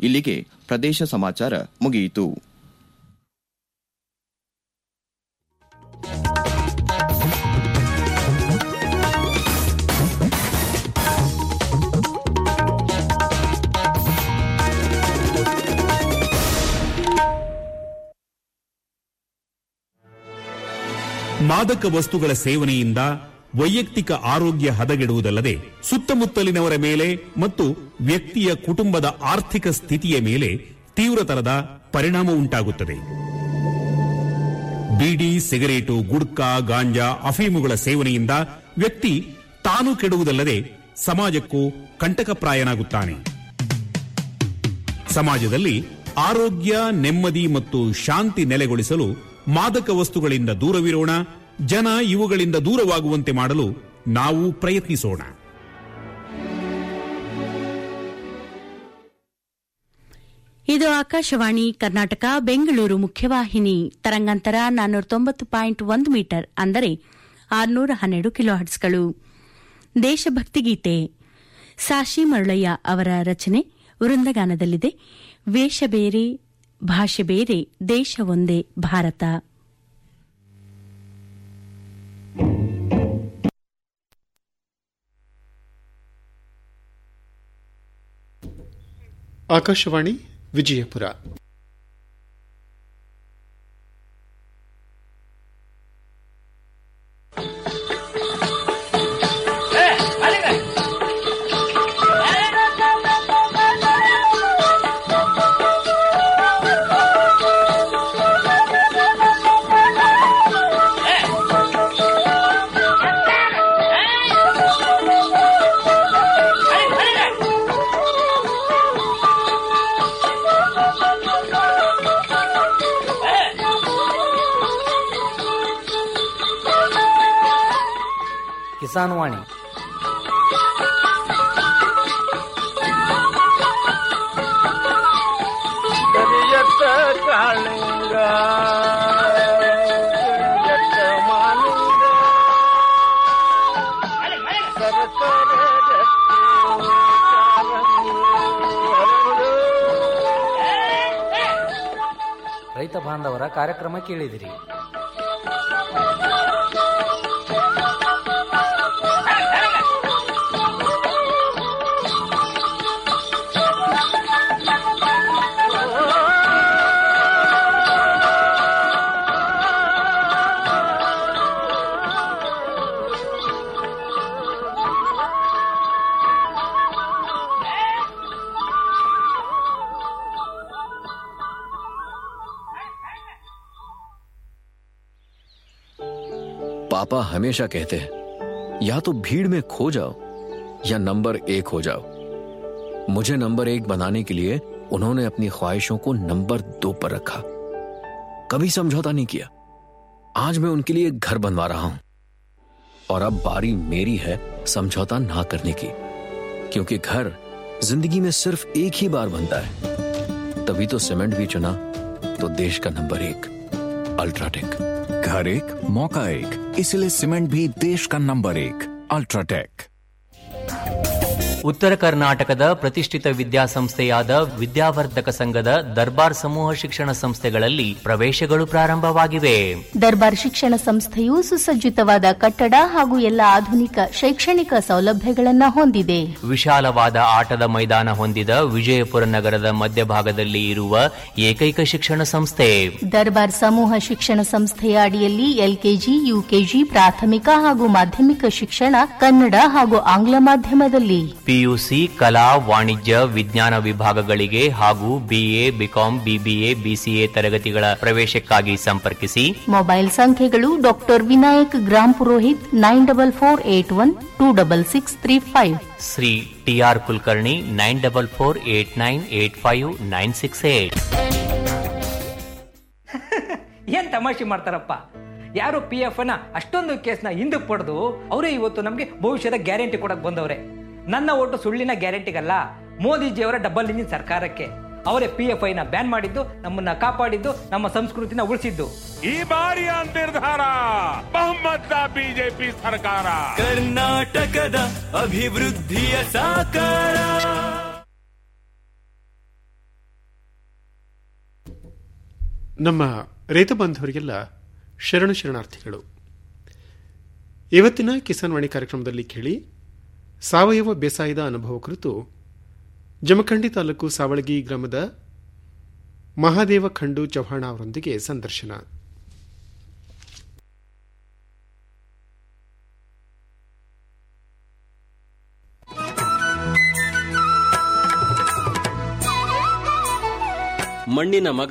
ಇಲ್ಲಿಗೆ ಪ್ರದೇಶ ಸಮಾಚಾರ ಮುಗಿಯಿತು ಮಾದಕ ವಸ್ತುಗಳ ಸೇವನೆಯಿಂದ ವೈಯಕ್ತಿಕ ಆರೋಗ್ಯ ಹದಗೆಡುವುದಲ್ಲದೆ ಸುತ್ತಮುತ್ತಲಿನವರ ಮೇಲೆ ಮತ್ತು ವ್ಯಕ್ತಿಯ ಕುಟುಂಬದ ಆರ್ಥಿಕ ಸ್ಥಿತಿಯ ಮೇಲೆ ತೀವ್ರತರದ ಪರಿಣಾಮ ಉಂಟಾಗುತ್ತದೆ ಬೀಡಿ ಸಿಗರೇಟು ಗುಡ್ಕಾ ಗಾಂಜಾ ಅಫೀಮುಗಳ ಸೇವನೆಯಿಂದ ವ್ಯಕ್ತಿ ತಾನು ಕೆಡುವುದಲ್ಲದೆ ಸಮಾಜಕ್ಕೂ ಕಂಟಕಪ್ರಾಯನಾಗುತ್ತಾನೆ ಸಮಾಜದಲ್ಲಿ ಆರೋಗ್ಯ ನೆಮ್ಮದಿ ಮತ್ತು ಶಾಂತಿ ನೆಲೆಗೊಳಿಸಲು ಮಾದಕ ವಸ್ತುಗಳಿಂದ ದೂರವಿರೋಣ ಜನ ಇವುಗಳಿಂದ ದೂರವಾಗುವಂತೆ ಮಾಡಲು ನಾವು ಪ್ರಯತ್ನಿಸೋಣ ಇದು ಆಕಾಶವಾಣಿ ಕರ್ನಾಟಕ ಬೆಂಗಳೂರು ಮುಖ್ಯವಾಹಿನಿ ತರಂಗಾಂತರ ನಾನ್ನೂರ ತೊಂಬತ್ತು ಪಾಯಿಂಟ್ ಒಂದು ಮೀಟರ್ ಅಂದರೆ ಆರುನೂರ ಹನ್ನೆರಡು ಕಿಲೋಹರ್ಟ್ಸ್ಗಳು ದೇಶಭಕ್ತಿ ಗೀತೆ ಸಾಶಿ ಮರುಳಯ್ಯ ಅವರ ರಚನೆ ವೃಂದಗಾನದಲ್ಲಿದೆ ವೇಷ ಬೇರೆ ಭಾಷೆ ಬೇರೆ ದೇಶ ಒಂದೇ ಭಾರತ ಆಕಾಶವಾಣಿ ವಿಜಯಪುರ ಕಿಸಾನ್ ವಾಣಿ ಕರಿಯತ್ತ ಕಾಳಿಂಗ ಕರಿಯತ್ತ ಮಾಲಿಂಗ ಸರಸರ ರತ್ನ ಕಾಲಂಗಿ ಹರಡು. ರೈತ ಬಾಂಧವರ ಕಾರ್ಯಕ್ರಮ ಕೇಳಿದಿರಿ पापा हमेशा कहते हैं या तो भीड़ में खो जाओ या नंबर एक हो जाओ मुझे नंबर एक बनाने के लिए उन्होंने अपनी ख्वाहिशों को नंबर दो पर रखा कभी समझौता नहीं किया आज मैं उनके लिए घर बनवा रहा हूं और अब बारी मेरी है समझौता ना करने की क्योंकि घर जिंदगी में सिर्फ एक ही बार बनता है तभी तो सीमेंट भी चुना तो देश का नंबर एक अल्ट्राटेक घर एक मौका एक इसलिए सीमेंट भी देश का नंबर एक अल्ट्राटेक ಉತ್ತರ ಕರ್ನಾಟಕದ ಪ್ರತಿಷ್ಠಿತ ವಿದ್ಯಾಸಂಸ್ಥೆಯಾದ ವಿದ್ಯಾವರ್ಧಕ ಸಂಘದ ದರ್ಬಾರ್ ಸಮೂಹ ಶಿಕ್ಷಣ ಸಂಸ್ಥೆಗಳಲ್ಲಿ ಪ್ರವೇಶಗಳು ಪ್ರಾರಂಭವಾಗಿವೆ ದರ್ಬಾರ್ ಶಿಕ್ಷಣ ಸಂಸ್ಥೆಯು ಸುಸಜ್ಜಿತವಾದ ಕಟ್ಟಡ ಹಾಗೂ ಎಲ್ಲ ಆಧುನಿಕ ಶೈಕ್ಷಣಿಕ ಸೌಲಭ್ಯಗಳನ್ನು ಹೊಂದಿದೆ ವಿಶಾಲವಾದ ಆಟದ ಮೈದಾನ ಹೊಂದಿದ ವಿಜಯಪುರ ನಗರದ ಮಧ್ಯಭಾಗದಲ್ಲಿ ಇರುವ ಏಕೈಕ ಶಿಕ್ಷಣ ಸಂಸ್ಥೆ ದರ್ಬಾರ್ ಸಮೂಹ ಶಿಕ್ಷಣ ಸಂಸ್ಥೆಯ ಅಡಿಯಲ್ಲಿ ಎಲ್ಕೆಜಿ ಯುಕೆಜಿ ಪ್ರಾಥಮಿಕ ಹಾಗೂ ಮಾಧ್ಯಮಿಕ ಶಿಕ್ಷಣ ಕನ್ನಡ ಹಾಗೂ ಆಂಗ್ಲ ಮಾಧ್ಯಮದಲ್ಲಿ ಪಿಯುಸಿ ಕಲಾ ವಾಣಿಜ್ಯ ವಿಜ್ಞಾನ ವಿಭಾಗಗಳಿಗೆ ಹಾಗೂ ಬಿಎ ಬಿಕಾಂ ಬಿಬಿಎ ಬಿಸಿಎ ತರಗತಿಗಳ ಪ್ರವೇಶಕ್ಕಾಗಿ ಸಂಪರ್ಕಿಸಿ ಮೊಬೈಲ್ ಸಂಖ್ಯೆಗಳು doctor Vinayak Grampurohit nine double four eight one two double six three five Shri TR Kulkarni nine double four eight nine eight five nine six eight ಏನ್ ತಮಾಷೆ ಮಾಡ್ತಾರಪ್ಪ ಯಾರು ಪಿ ಎಫ್ ನ ಅಷ್ಟೊಂದು ಕೇಸ್ನ ಹಿಂದಕ್ಕೆ ಪಡೆದು ಅವರೇ ಇವತ್ತು ನಮಗೆ ಭವಿಷ್ಯದ ಗ್ಯಾರಂಟಿ ಕೊಡಕ್ ಬಂದವ್ರೆ ನನ್ನ ಓಟು ಸುಳ್ಳಿನ ಗ್ಯಾರಂಟಿಗಲ್ಲ ಮೋದಿಜಿಯವರ ಡಬಲ್ ಇಂಜಿನ್ ಸರ್ಕಾರಕ್ಕೆ ಅವರೇ ಪಿ ಎಫ್ ಐನ ಬ್ಯಾನ್ ಮಾಡಿದ್ದು ನಮ್ಮನ್ನ ಕಾಪಾಡಿದ್ದು ನಮ್ಮ ಸಂಸ್ಕೃತಿನ ಉಳಿಸಿದ್ದು ಈ ಬಾರಿಯ ನಿರ್ಧಾರ ಬಹುಮತ ಬಿಜೆಪಿ ಸರ್ಕಾರ ಕರ್ನಾಟಕದ ಅಭಿವೃದ್ಧಿಯ ಸಾಕಾರ ನಮ್ಮ ರೈತ ಬಾಂಧವರಿಗೆಲ್ಲ ಶರಣು ಶರಣಾರ್ಥಿಗಳು ಇವತ್ತಿನ ಕಿಸಾನ್ ವಾಣಿ ಕಾರ್ಯಕ್ರಮದಲ್ಲಿ ಕೇಳಿ ಸಾವಯವ ಬೇಸಾಯದ ಅನುಭವ ಕುರಿತು ಜಮಖಂಡಿ ತಾಲೂಕು ಸಾವಳಗಿ ಗ್ರಾಮದ ಮಹಾದೇವ ಖಂಡು ಚೌಹಾಣ ಅವರೊಂದಿಗೆ ಸಂದರ್ಶನ ಮಣ್ಣಿನ ಮಗ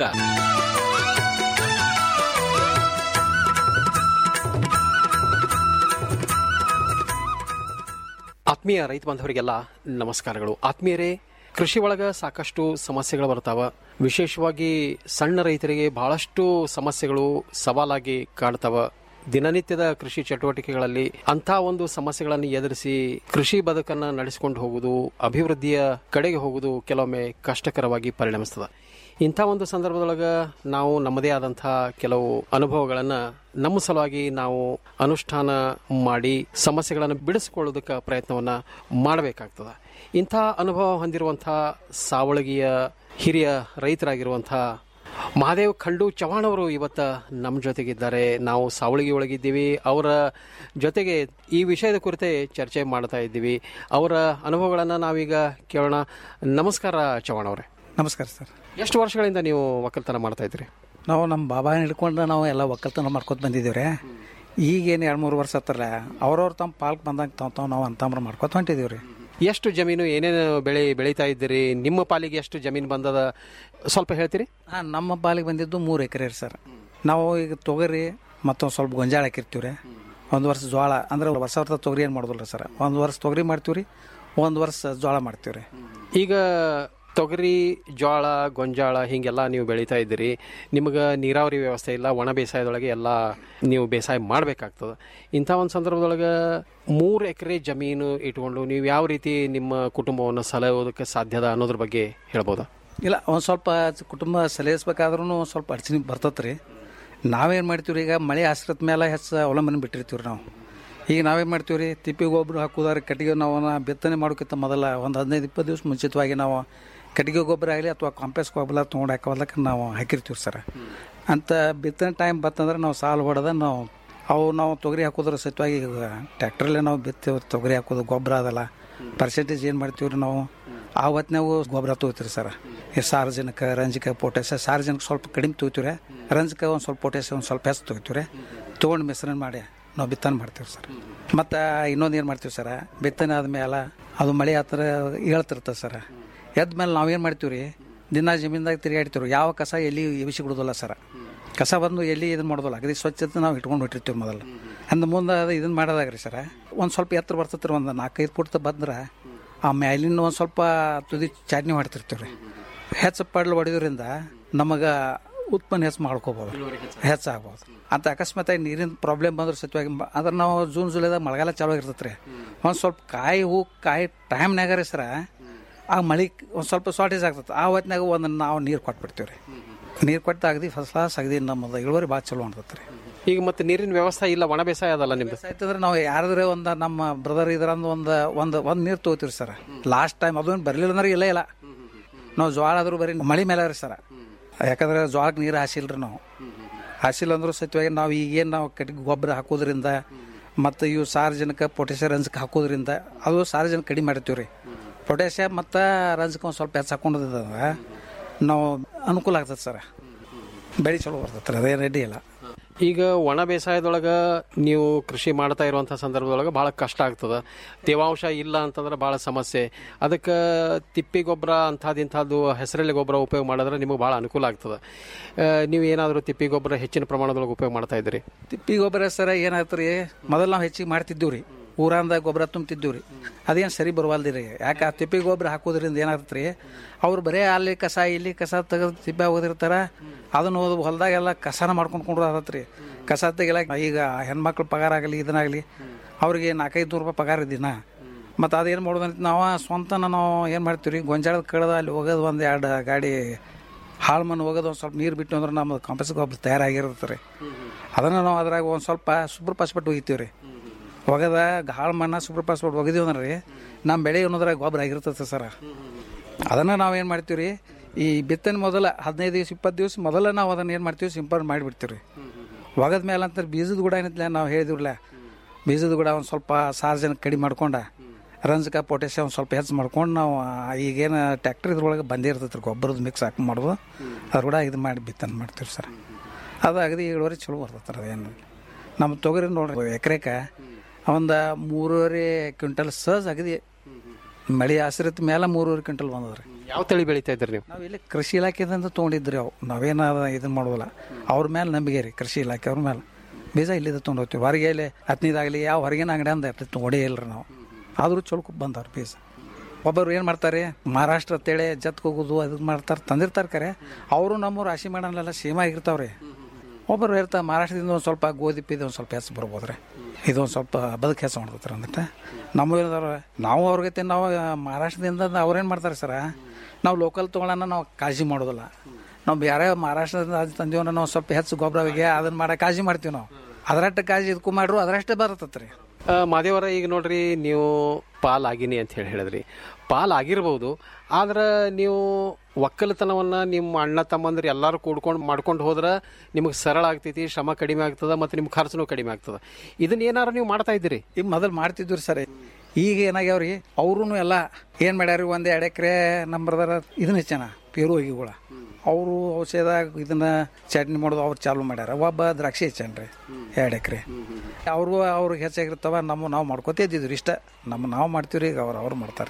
ಆತ್ಮೀಯ ರೈತ ಬಾಂಧವರಿಗೆಲ್ಲ ನಮಸ್ಕಾರಗಳು ಆತ್ಮೀಯರೇ ಕೃಷಿ ಒಳಗ ಸಾಕಷ್ಟು ಸಮಸ್ಯೆಗಳು ಬರ್ತಾವ ವಿಶೇಷವಾಗಿ ಸಣ್ಣ ರೈತರಿಗೆ ಬಹಳಷ್ಟು ಸಮಸ್ಯೆಗಳು ಸವಾಲಾಗಿ ಕಾಡ್ತಾವ ದಿನನಿತ್ಯದ ಕೃಷಿ ಚಟುವಟಿಕೆಗಳಲ್ಲಿ ಅಂಥ ಒಂದು ಸಮಸ್ಯೆಗಳನ್ನು ಎದುರಿಸಿ ಕೃಷಿ ಬದುಕನ್ನು ನಡೆಸಿಕೊಂಡು ಹೋಗುವುದು ಅಭಿವೃದ್ಧಿಯ ಕಡೆಗೆ ಹೋಗುವುದು ಕೆಲವೊಮ್ಮೆ ಕಷ್ಟಕರವಾಗಿ ಪರಿಣಮಿಸ್ತದೆ ಇಂಥ ಒಂದು ಸಂದರ್ಭದೊಳಗೆ ನಾವು ನಮ್ಮದೇ ಆದಂಥ ಕೆಲವು ಅನುಭವಗಳನ್ನು ನಮ್ಮ ಸಲುವಾಗಿ ನಾವು ಅನುಷ್ಠಾನ ಮಾಡಿ ಸಮಸ್ಯೆಗಳನ್ನು ಬಿಡಿಸಿಕೊಳ್ಳೋದಕ್ಕೆ ಪ್ರಯತ್ನವನ್ನು ಮಾಡಬೇಕಾಗ್ತದೆ ಇಂಥ ಅನುಭವ ಹೊಂದಿರುವಂಥ ಸಾವಳಗಿಯ ಹಿರಿಯ ರೈತರಾಗಿರುವಂಥ ಮಹಾದೇವ್ ಖಂಡು ಚವಾಣ್ ಅವರು ಇವತ್ತ ನಮ್ಮ ಜೊತೆಗಿದ್ದಾರೆ ನಾವು ಸಾವಳಗಿ ಒಳಗಿದ್ದೀವಿ ಅವರ ಜೊತೆಗೆ ಈ ವಿಷಯದ ಕುರಿತೆ ಚರ್ಚೆ ಮಾಡ್ತಾ ಇದ್ದೀವಿ ಅವರ ಅನುಭವಗಳನ್ನು ನಾವೀಗ ಕೇಳೋಣ ನಮಸ್ಕಾರ ಚವಾಣ್ ಅವರೇ ನಮಸ್ಕಾರ ಸರ್ ಎಷ್ಟು ವರ್ಷಗಳಿಂದ ನೀವು ಒಕ್ಕಲ್ತನ ಮಾಡ್ತಾ ಇದ್ರಿ ನಾವು ನಮ್ಮ ಬಾಬಾನ ಹಿಡ್ಕೊಂಡು ನಾವು ಎಲ್ಲ ಒಕ್ಕಲ್ತನ ಮಾಡ್ಕೊತ ಬಂದಿದ್ದೀವಿ ರೀ ಈಗೇನು ಎರಡು ಮೂರು ವರ್ಷ ಹತ್ತಲ್ಲ ಅವ್ರವ್ರು ತಮ್ಮ ಪಾಲ್ಕ್ ಬಂದಾಗ ತಾವು ತಾವು ನಾವು ಅಂತಂಬ್ರ ಮಾಡ್ಕೊತ ಹೊಂಟಿದ್ದೀವಿ ರೀ ಎಷ್ಟು ಜಮೀನು ಏನೇನು ಬೆಳೆ ಬೆಳೀತಾ ಇದ್ದೀರಿ ನಿಮ್ಮ ಪಾಲಿಗೆ ಎಷ್ಟು ಜಮೀನು ಬಂದದ ಸ್ವಲ್ಪ ಹೇಳ್ತೀರಿ ಹಾಂ ನಮ್ಮ ಪಾಲಿಗೆ ಬಂದಿದ್ದು ಮೂರು ಎಕರೆ ರೀ ಸರ್ ನಾವು ಈಗ ತೊಗರಿ ಮತ್ತು ಸ್ವಲ್ಪ ಗೊಂಜಾಳ ಹಾಕಿರ್ತೀವಿ ರೀ ಒಂದು ವರ್ಷ ಜೋಳ ಅಂದ್ರೆ ವರ್ಷ ವರ್ಷ ತೊಗರಿ ಏನು ಮಾಡೋದಿಲ್ಲ ರೀ ಸರ್ ಒಂದು ವರ್ಷ ತೊಗರಿ ಮಾಡ್ತೀವಿ ರೀ ಒಂದು ವರ್ಷ ಜೋಳ ಮಾಡ್ತೀವಿ ರೀ ಈಗ ತೊಗರಿ ಜೋಳ ಗೊಂಜಾಳ ಹೀಗೆಲ್ಲ ನೀವು ಬೆಳೀತಾ ಇದ್ದೀರಿ ನಿಮಗೆ ನೀರಾವರಿ ವ್ಯವಸ್ಥೆ ಇಲ್ಲ ಒಣ ಬೇಸಾಯದೊಳಗೆ ಎಲ್ಲ ನೀವು ಬೇಸಾಯ ಮಾಡಬೇಕಾಗ್ತದೆ ಇಂಥ ಒಂದು ಸಂದರ್ಭದೊಳಗೆ ಮೂರು ಎಕರೆ ಜಮೀನು ಇಟ್ಕೊಂಡು ನೀವು ಯಾವ ರೀತಿ ನಿಮ್ಮ ಕುಟುಂಬವನ್ನು ಸಲಹೋದಕ್ಕೆ ಸಾಧ್ಯದ ಅನ್ನೋದ್ರ ಬಗ್ಗೆ ಹೇಳ್ಬೋದಾ ಇಲ್ಲ ಒಂದು ಸ್ವಲ್ಪ ಕುಟುಂಬ ಸಲಹಿಸ್ಬೇಕಾದ್ರೂ ಸ್ವಲ್ಪ ಅಡಚಣೆ ಬರ್ತೈತೆ ರೀ ನಾವೇನು ಮಾಡ್ತೀವಿ ರೀ ಈಗ ಮಳೆ ಆಶ್ರಿತ ಮೇಲೆ ಹೆಚ್ಚು ಅವಲಂಬನೆ ಬಿಟ್ಟಿರ್ತೀವಿ ರೀ ನಾವು ಈಗ ನಾವೇನು ಮಾಡ್ತೀವಿ ರೀ ತಿಪ್ಪಿ ಗೊಬ್ಬರ ಹಾಕೋದಾರೆ ಕಟ್ಟಿಗೆ ನಾವು ಅವನ್ನ ಬಿತ್ತನೆ ಮಾಡೋಕ್ಕಿಂತ ಮೊದಲ ಒಂದು ಹದಿನೈದು ಇಪ್ಪತ್ತು ದಿವಸ ಮುಂಚಿತವಾಗಿ ನಾವು ಕಟ್ಟಿಗೆ ಗೊಬ್ಬರ ಆಗಲಿ ಅಥವಾ ಕಾಂಪ್ಲೆಕ್ಸ್ ಗೊಬ್ಬರ ತೊಗೊಂಡು ಹಾಕೋದಕ್ಕೆ ನಾವು ಹಾಕಿರ್ತೀವಿ ಸರ್ ಅಂತ ಬಿತ್ತನೆ ಟೈಮ್ ಬತ್ತಂದ್ರೆ ನಾವು ಸಾಲು ಹೊಡೆದ ನಾವು ಅವು ನಾವು ತೊಗರಿ ಹಾಕೋದ್ರ ಸತ್ಯವಾಗಿ ಟ್ಯಾಕ್ಟ್ರಲ್ಲೇ ನಾವು ಬಿತ್ತೇವೆ ತೊಗರಿ ಹಾಕೋದು ಗೊಬ್ಬರ ಅದಲ್ಲ ಪರ್ಸೆಂಟೇಜ್ ಏನು ಮಾಡ್ತೀವಿ ರೀ ನಾವು ಆ ಹೊತ್ತಿನಾಗೂ ಗೊಬ್ಬರ ತೊಗೋತೀರಿ ಸರ್ ಈ ಸಾರ್ವಜನಿಕ ರಂಜಕ ಪೊಟ್ಯಾಸ ಸಾರ್ವಜನಿಕ ಸ್ವಲ್ಪ ಕಡಿಮೆ ತೊಗೋತೀವಿ ರಂಜಕ ಒಂದು ಸ್ವಲ್ಪ ಪೊಟ್ಯಾಸ ಒಂದು ಸ್ವಲ್ಪ ಹೆಚ್ಚು ತೊಗೋತೀವಿ ತೊಗೊಂಡು ಮಿಶ್ರಣ ಮಾಡಿ ನಾವು ಬಿತ್ತನೆ ಮಾಡ್ತೀವಿ ಸರ್ ಮತ್ತು ಇನ್ನೊಂದು ಏನು ಮಾಡ್ತೀವಿ ಸರ್ ಬಿತ್ತನೆ ಆದಮೇಲೆ ಅದು ಮಳೆ ಆ ಥರ ಹೇಳ್ತಿರ್ತದೆ ಸರ್ ಎದ್ದ ಮೇಲೆ ನಾವೇನು ಮಾಡ್ತೀವಿ ರೀ ದಿನ ಜಮೀನ್ದಾಗ ತಿರುಗಾಡ್ತೀವಿ ಯಾವ ಕಸ ಎಲ್ಲಿ ಎಬಿಸಿ ಬಿಡೋದಿಲ್ಲ ಸರ್ ಕಸ ಬಂದು ಎಲ್ಲಿ ಇದನ್ನು ಮಾಡೋದಿಲ್ಲ ಅಗದಿ ಸ್ವಚ್ಛತೆ ನಾವು ಇಟ್ಕೊಂಡು ಬಿಟ್ಟಿರ್ತೀವಿ ಮೊದಲು ಅಂದ ಮುಂದೆ ಅದು ಇದನ್ನು ಮಾಡೋದಾಗ ರೀ ಸರ್ ಒಂದು ಸ್ವಲ್ಪ ಎತ್ತರ ಬರ್ತೈತೆ ರೀ ಒಂದು ನಾಲ್ಕೈದು ಫುಟ್ ಬಂದ್ರೆ ಆ ಮ್ಯಾಲಿನ ಒಂದು ಸ್ವಲ್ಪ ತುದಿ ಚಾಟ್ನಿ ಮಾಡ್ತಿರ್ತೀವಿ ರೀ ಹೆಚ್ಚು ಪಡ್ಲು ಹೊಡೆಯೋದ್ರಿಂದ ನಮಗೆ ಉತ್ಪನ್ನ ಹೆಚ್ಚು ಮಾಡ್ಕೋಬೋದು ಹೆಚ್ಚಾಗ್ಬೋದು ಅಂತ ಅಕಸ್ಮಾತಾಗಿ ನೀರಿನ ಪ್ರಾಬ್ಲಮ್ ಬಂದ್ರೆ ಸತ್ಯವಾಗಿ ಅದ್ರ ನಾವು ಜೂನ್ ಜುಲೈದಾಗ ಮಳೆಗಾಲ ಚಾಲು ಆಗಿರ್ತೈತೆ ರೀ ಒಂದು ಸ್ವಲ್ಪ ಕಾಯಿ ಹೂ ಕಾಯಿ ಟೈಮ್ನಾಗ ರೀ ಸರ ಆ ಮಳೆ ಒಂದು ಸ್ವಲ್ಪ ಶಾರ್ಟೇಜ್ ಆಗ್ತದೆ ಆ ಹೊತ್ತಿನಾಗ ಒಂದು ನಾವು ನೀರು ಕೊಟ್ಬಿಡ್ತೀವಿ ರೀ ನೀರು ಕೊಟ್ಟು ಅಗದಿ ಫಸ್ಟ್ ಕ್ಲಾಸ್ ಅಗದಿ ನಮ್ಮದು ಇಳುವರಿ ಭಾಳ ಚಲೋ ಅನ್ತೈತೆ ರೀ ಈಗ ಮತ್ತೆ ನೀರಿನ ವ್ಯವಸ್ಥೆ ಇಲ್ಲ ಒಣ ಬೇಸಾಯ ಅದಲ್ಲ ನಿಮ್ದು ಆಯ್ತಂದ್ರೆ ನಾವು ಯಾರಾದ್ರೆ ಒಂದು ನಮ್ಮ ಬ್ರದರ್ ಇದ್ರಂದು ಒಂದು ಒಂದು ಒಂದು ನೀರು ತೊಗೋತೀವಿ ಸರ್ ಲಾಸ್ಟ್ ಟೈಮ್ ಅದೊಂದು ಬರಲಿಲ್ಲ ಅಂದ್ರೆ ಇಲ್ಲ ಇಲ್ಲ ನಾವು ಜೋಳ ಆದ್ರೂ ಬರೀ ಮಳೆ ಮೇಲೆ ರೀ ಸರ್ ಯಾಕಂದ್ರೆ ಜೋಳಕ್ಕೆ ನೀರು ಹಾಸಿಲ್ಲ ರೀ ನಾವು ಹಾಸಿಲ್ಲ ಅಂದ್ರೂ ಸತ್ಯವಾಗಿ ನಾವು ಈಗೇನು ನಾವು ಕಟ್ಟಿಗೆ ಗೊಬ್ಬರ ಹಾಕೋದ್ರಿಂದ ಮತ್ತು ಇವು ಸಾರ್ವಜನಿಕ ಪೊಟ್ಯಾಷಿಯಂ ರಂಜಕ ಹಾಕೋದ್ರಿಂದ ಅದು ಸಾರ್ವಜನಿಕ ಕಡಿಮೆ ಮಾಡ್ತೀವಿ ರೀ ಪೊಟ್ಯಾಷಿಯಂ ಮತ್ತು ರಂಜಕ ಒಂದು ಸ್ವಲ್ಪ ಹೆಚ್ಚು ಹಾಕೊಂಡಿದ್ದಂದ್ರೆ ನಾವು ಅನುಕೂಲ ಆಗ್ತದೆ ಸರ್ ಬೆಳೆ ಚಲೋ ಬರ್ತೈತೆ ರೀ ಅದೇ ರೆಡಿ ಇಲ್ಲ ಈಗ ಒಣ ಬೇಸಾಯದೊಳಗೆ ನೀವು ಕೃಷಿ ಮಾಡ್ತಾ ಇರುವಂಥ ಸಂದರ್ಭದೊಳಗೆ ಭಾಳ ಕಷ್ಟ ಆಗ್ತದೆ ತೇವಾಂಶ ಇಲ್ಲ ಅಂತಂದ್ರೆ ಭಾಳ ಸಮಸ್ಯೆ ಅದಕ್ಕೆ ತಿಪ್ಪಿ ಗೊಬ್ಬರ ಅಂಥದ್ದು ಇಂಥದ್ದು ಹೆಸರಲ್ಲಿ ಗೊಬ್ಬರ ಉಪಯೋಗ ಮಾಡಿದ್ರೆ ನಿಮಗೆ ಭಾಳ ಅನುಕೂಲ ಆಗ್ತದೆ ಆ, ನೀವು ಏನಾದರೂ ತಿಪ್ಪಿ ಗೊಬ್ಬರ ಹೆಚ್ಚಿನ ಪ್ರಮಾಣದೊಳಗೆ ಉಪಯೋಗ ಮಾಡ್ತಾ ಇದ್ದೀರಿ ತಿಪ್ಪಿ ಗೊಬ್ಬರ ಸರ ಏನಾಯ್ತು ರೀ ಮೊದಲು ನಾವು ಹೆಚ್ಚಿಗೆ ಮಾಡ್ತಿದ್ದೀವಿ ರೀ ಊರಂದ ಗೊಬ್ಬರ ತುಂಬ್ತಿದ್ದೀವಿ ರೀ ಅದೇನು ಸರಿ ಬರವಲ್ದಿ ರೀ ಯಾಕೆ ಆ ತಿಪ್ಪಿ ಗೊಬ್ಬರ ಹಾಕೋದ್ರಿಂದ ಏನಾಗ್ತದೆ ರೀ ಅವ್ರು ಬರೇ ಅಲ್ಲಿ ಕಸ ಇಲ್ಲಿ ಕಸ ತೆಗೆದು ತಿಪ್ಪೆ ಹೋಗಿರ್ತಾರ ಅದನ್ನು ಹೋದ ಹೊಲದಾಗೆಲ್ಲ ಕಸನ ಮಾಡ್ಕೊಂಡು ಕೊಂಡ್ರು ಆಗತ್ತೆ ರೀ ಕಸ ತೆಗಿಲಾಕ ಈಗ ಹೆಣ್ಮಕ್ಳು ಪಗಾರ ಆಗಲಿ ಇದನ್ನಾಗಲಿ ಅವ್ರಿಗೆ ನಾಲ್ಕೈದು ನೂರು ರೂಪಾಯಿ ಪಗಾರ ದಿನ ಮತ್ತು ಅದೇನು ಮಾಡೋದಂತ ನಾವು ಸ್ವಂತನ ನಾವು ಏನು ಮಾಡ್ತೀವಿ ರೀ ಗೊಂಜಾಳದ ಕಳೆದ ಅಲ್ಲಿ ಹೋಗೋದು ಒಂದು ಎರಡು ಗಾಡಿ ಹಾಳು ಮಣ್ಣು ಹೋಗೋದು ಒಂದು ಸ್ವಲ್ಪ ನೀರು ಬಿಟ್ಟು ಅಂದ್ರೆ ನಮ್ಮದು ಕಾಂಪಸ್ ಗೊಬ್ಬರ ತಯಾರಾಗಿರುತ್ತೆ ರೀ ಅದನ್ನು ನಾವು ಅದ್ರಾಗ ಒಂದು ಸ್ವಲ್ಪ ಸೂಪರ್ ಪಾಸ್ಪೆಟ್ ಒಗಿತೀವಿ ರೀ ಒಗದ ಹಾಳು ಮಣ್ಣ ಸೂಪರ್ ಪಾಸ್ಪೆಟ್ ಒಗದೀವಿ ಅಂದ್ರೆ ರೀ ನಮ್ಮ ಬೆಳೆ ಅನ್ನೋದ್ರಾಗ ಗೊಬ್ಬರ ಆಗಿರ್ತದೆ ಸರ್ ಅದನ್ನು ನಾವು ಏನು ಮಾಡ್ತೀವಿ ರೀ ಈ ಬಿತ್ತನೆ ಮೊದಲ ಹದಿನೈದು ದಿವಸ ಇಪ್ಪತ್ತು ದಿವಸ ಮೊದಲ ನಾವು ಅದನ್ನ ಏನು ಮಾಡ್ತೀವಿ ಸಿಂಪಡಣೆ ಮಾಡಿಬಿಡ್ತೀವಿ ರೀ ಒಗದ ಮೇಲೆ ಅಂತ ಬೀಜದ ಕೂಡ ಏನಿಲ್ಲ ನಾವು ಹೇಳಿದಿವ್ರಲ್ಲ ಬೀಜದ ಕೂಡ ಒಂದು ಸ್ವಲ್ಪ ಸಾರ್ವಜನಿಕ ಕಡಿಮೆ ಮಾಡ್ಕೊಂಡ ರಂಜಕ ಪೊಟ್ಯಾಸಿಯಮ್ ಸ್ವಲ್ಪ ಹೆಚ್ಚು ಮಾಡ್ಕೊಂಡು ನಾವು ಆ ಈಗೇನು ಟ್ಯಾಕ್ಟ್ರ್ ಇದ್ರೊಳಗೆ ಬಂದೇ ಇರ್ತೈತೆ ರೀ ಗೊಬ್ಬರದ ಮಿಕ್ಸ್ ಹಾಕಿ ಮಾಡೋದು ಅದ್ರ ಕೂಡ ಇದು ಮಾಡಿ ಬಿತ್ತನೆ ಮಾಡ್ತೀವಿ ಸರ್ ಅದು ಅಗದಿ ಇಳುವರಿ ಚಲೋ ಬರ್ತೈತೆ ರೀ ಅದೇನು ನಮ್ಮ ತೊಗರಿ ನೋಡ್ರಿ ಎಕರೆಕ ಒಂದು ಮೂರುವರೆ ಕ್ವಿಂಟಲ್ ಸಹಜ ಅಗದಿ ಮಳೆ ಆಶ್ರಿತ ಮೇಲೆ ಮೂರುವರೆ ಕ್ವಿಂಟಲ್ ಬಂದದ್ರಿ ಯಾವ ತಳಿ ಬೆಳಿತಾ ಇದ್ರಿ ನೀವು ನಾವು ಇಲ್ಲಿ ಕೃಷಿ ಇಲಾಖೆದಿಂದ ತೊಗೊಂಡಿದ್ರಿ ಅವು ನಾವೇನ ಇದನ್ನ ಮಾಡೋದಿಲ್ಲ ಅವ್ರ ಮೇಲೆ ನಂಬಿಕೆ ರೀ ಕೃಷಿ ಇಲಾಖೆ ಅವ್ರ ಮೇಲೆ ಬೀಜ ಇಲ್ಲಿಂದ ತೊಗೊಂಡು ಹೋಗ್ತೀವಿ ಹೊರಗೆ ಇಲ್ಲಿ ಹತ್ತನೇದಾಗಲಿ ಯಾವ ಹೊರಗಿನ ಅಂಗಡಿ ಅಂದ ತೊಗೊಂಡೇ ಇಲ್ರಿ ನಾವು ಆದರೂ ಚಲೋ ಬಂದವ್ರು ಬೀಜ ಒಬ್ಬರು ಏನು ಮಾಡ್ತಾರೆ ಮಹಾರಾಷ್ಟ್ರ ಅಂತೇಳಿ ಜತ್ಗೆ ಹೋಗೋದು ಅದು ಮಾಡ್ತಾರೆ ತಂದಿರ್ತಾರೆ ಕರೆ ಅವರು ನಮ್ಮ ರಾಶಿ ಮಾಡೋಲ್ಲ ಸೇಮ್ ಆಗಿರ್ತಾವ್ರಿ ಒಬ್ಬರು ಹೇಳ್ತಾರೆ ಮಹಾರಾಷ್ಟ್ರದಿಂದ ಒಂದು ಸ್ವಲ್ಪ ಗೋಧಿ ಪೀದಿ ಒಂದು ಸ್ವಲ್ಪ ಹೆಚ್ಚು ಬರ್ಬೋದು ರೀ ಇದೊಂದು ಸ್ವಲ್ಪ ಬದುಕು ಹೆಚ್ಚು ಮಾಡ್ತಾರೆ ಅಂದ್ಬಿಟ್ಟು ನಮ್ಮ ಏನದಾರ ನಾವು ಅವ್ರಿಗೆ ನಾವು ಮಹಾರಾಷ್ಟ್ರದಿಂದ ಅವ್ರೇನು ಮಾಡ್ತಾರೆ ಸರ ನಾವು ಲೋಕಲ್ ತೊಗೊಳ್ಳೋಣ ನಾವು ಕಾಳಜಿ ಮಾಡೋದಿಲ್ಲ ನಾವು ಬೇರೆ ಮಹಾರಾಷ್ಟ್ರದಿಂದ ಅದು ತಂದೀವನ್ನ ನಾವು ಸ್ವಲ್ಪ ಹೆಚ್ಚು ಗೊಬ್ಬರವಿಗೆ ಅದನ್ನ ಮಾಡೋ ಕಾಳಜಿ ಮಾಡ್ತೀವಿ ನಾವು ಅದರಷ್ಟು ಕಾಳಜಿ ಇದಕ್ಕೂ ಮಾಡ್ರು ಅದರಷ್ಟೇ ಬರತ್ತತ್ ರೀ ಆ, ಮಾದೇವರ ಈಗ ನೋಡ್ರಿ ನೀವು ಪಾಲ್ ಆಗಿನಿ ಅಂತ ಹೇಳಿ ಹೇಳಿದ್ರಿ ಪಾಲ್ ಆಗಿರ್ಬೋದು ಆದ್ರೆ ನೀವು ಒಕ್ಕಲತನವನ್ನ ನಿಮ್ಮ ಅಣ್ಣ ತಮ್ಮಂದ್ರೆ ಎಲ್ಲರೂ ಕೂಡ್ಕೊಂಡು ಮಾಡ್ಕೊಂಡು ಹೋದ್ರೆ ನಿಮಗೆ ಸರಳ ಆಗ್ತೈತಿ ಶ್ರಮ ಕಡಿಮೆ ಆಗ್ತದ ಮತ್ತು ನಿಮ್ಮ ಖರ್ಚುನೂ ಕಡಿಮೆ ಆಗ್ತದ ಇದನ್ನ ಏನಾರು ನೀವು ಮಾಡ್ತಾ ಇದ್ದೀರಿ ಈಗ ಮೊದಲು ಮಾಡ್ತಿದ್ವಿ ಸರ್ ಈಗ ಏನಾಗ್ಯಾವ್ರಿ ಅವ್ರೂ ಎಲ್ಲ ಏನು ಮಾಡ್ಯಾರ ಒಂದು ಎರಡು ಎಕರೆ ನಂಬರ್ದಾರ ಇದನ್ನ ಹೆಚ್ಚನ ಪೇರು ಹೋಗಿಗಳ ಅವರು ಔಷಧ ಇದನ್ನ ಚಟ್ನಿ ಮಾಡೋದು ಅವ್ರು ಚಾಲು ಮಾಡ್ಯಾರ ಒಬ್ಬ ದ್ರಾಕ್ಷಿ ಹೆಚ್ಚನ್ರಿ ಎರಡು ಎಕರೆ ಅವರು ಅವ್ರಿಗೆ ಹೆಚ್ಚಾಗಿರ್ತಾವ ನಮ್ಮ ನಾವು ಮಾಡ್ಕೋತ ಇದ್ದಿದ್ವಿ ಇಷ್ಟ ನಮ್ಮ ನಾವು ಮಾಡ್ತೀವ್ರಿ ಈಗ ಅವ್ರು ಅವ್ರು ಮಾಡ್ತಾರೆ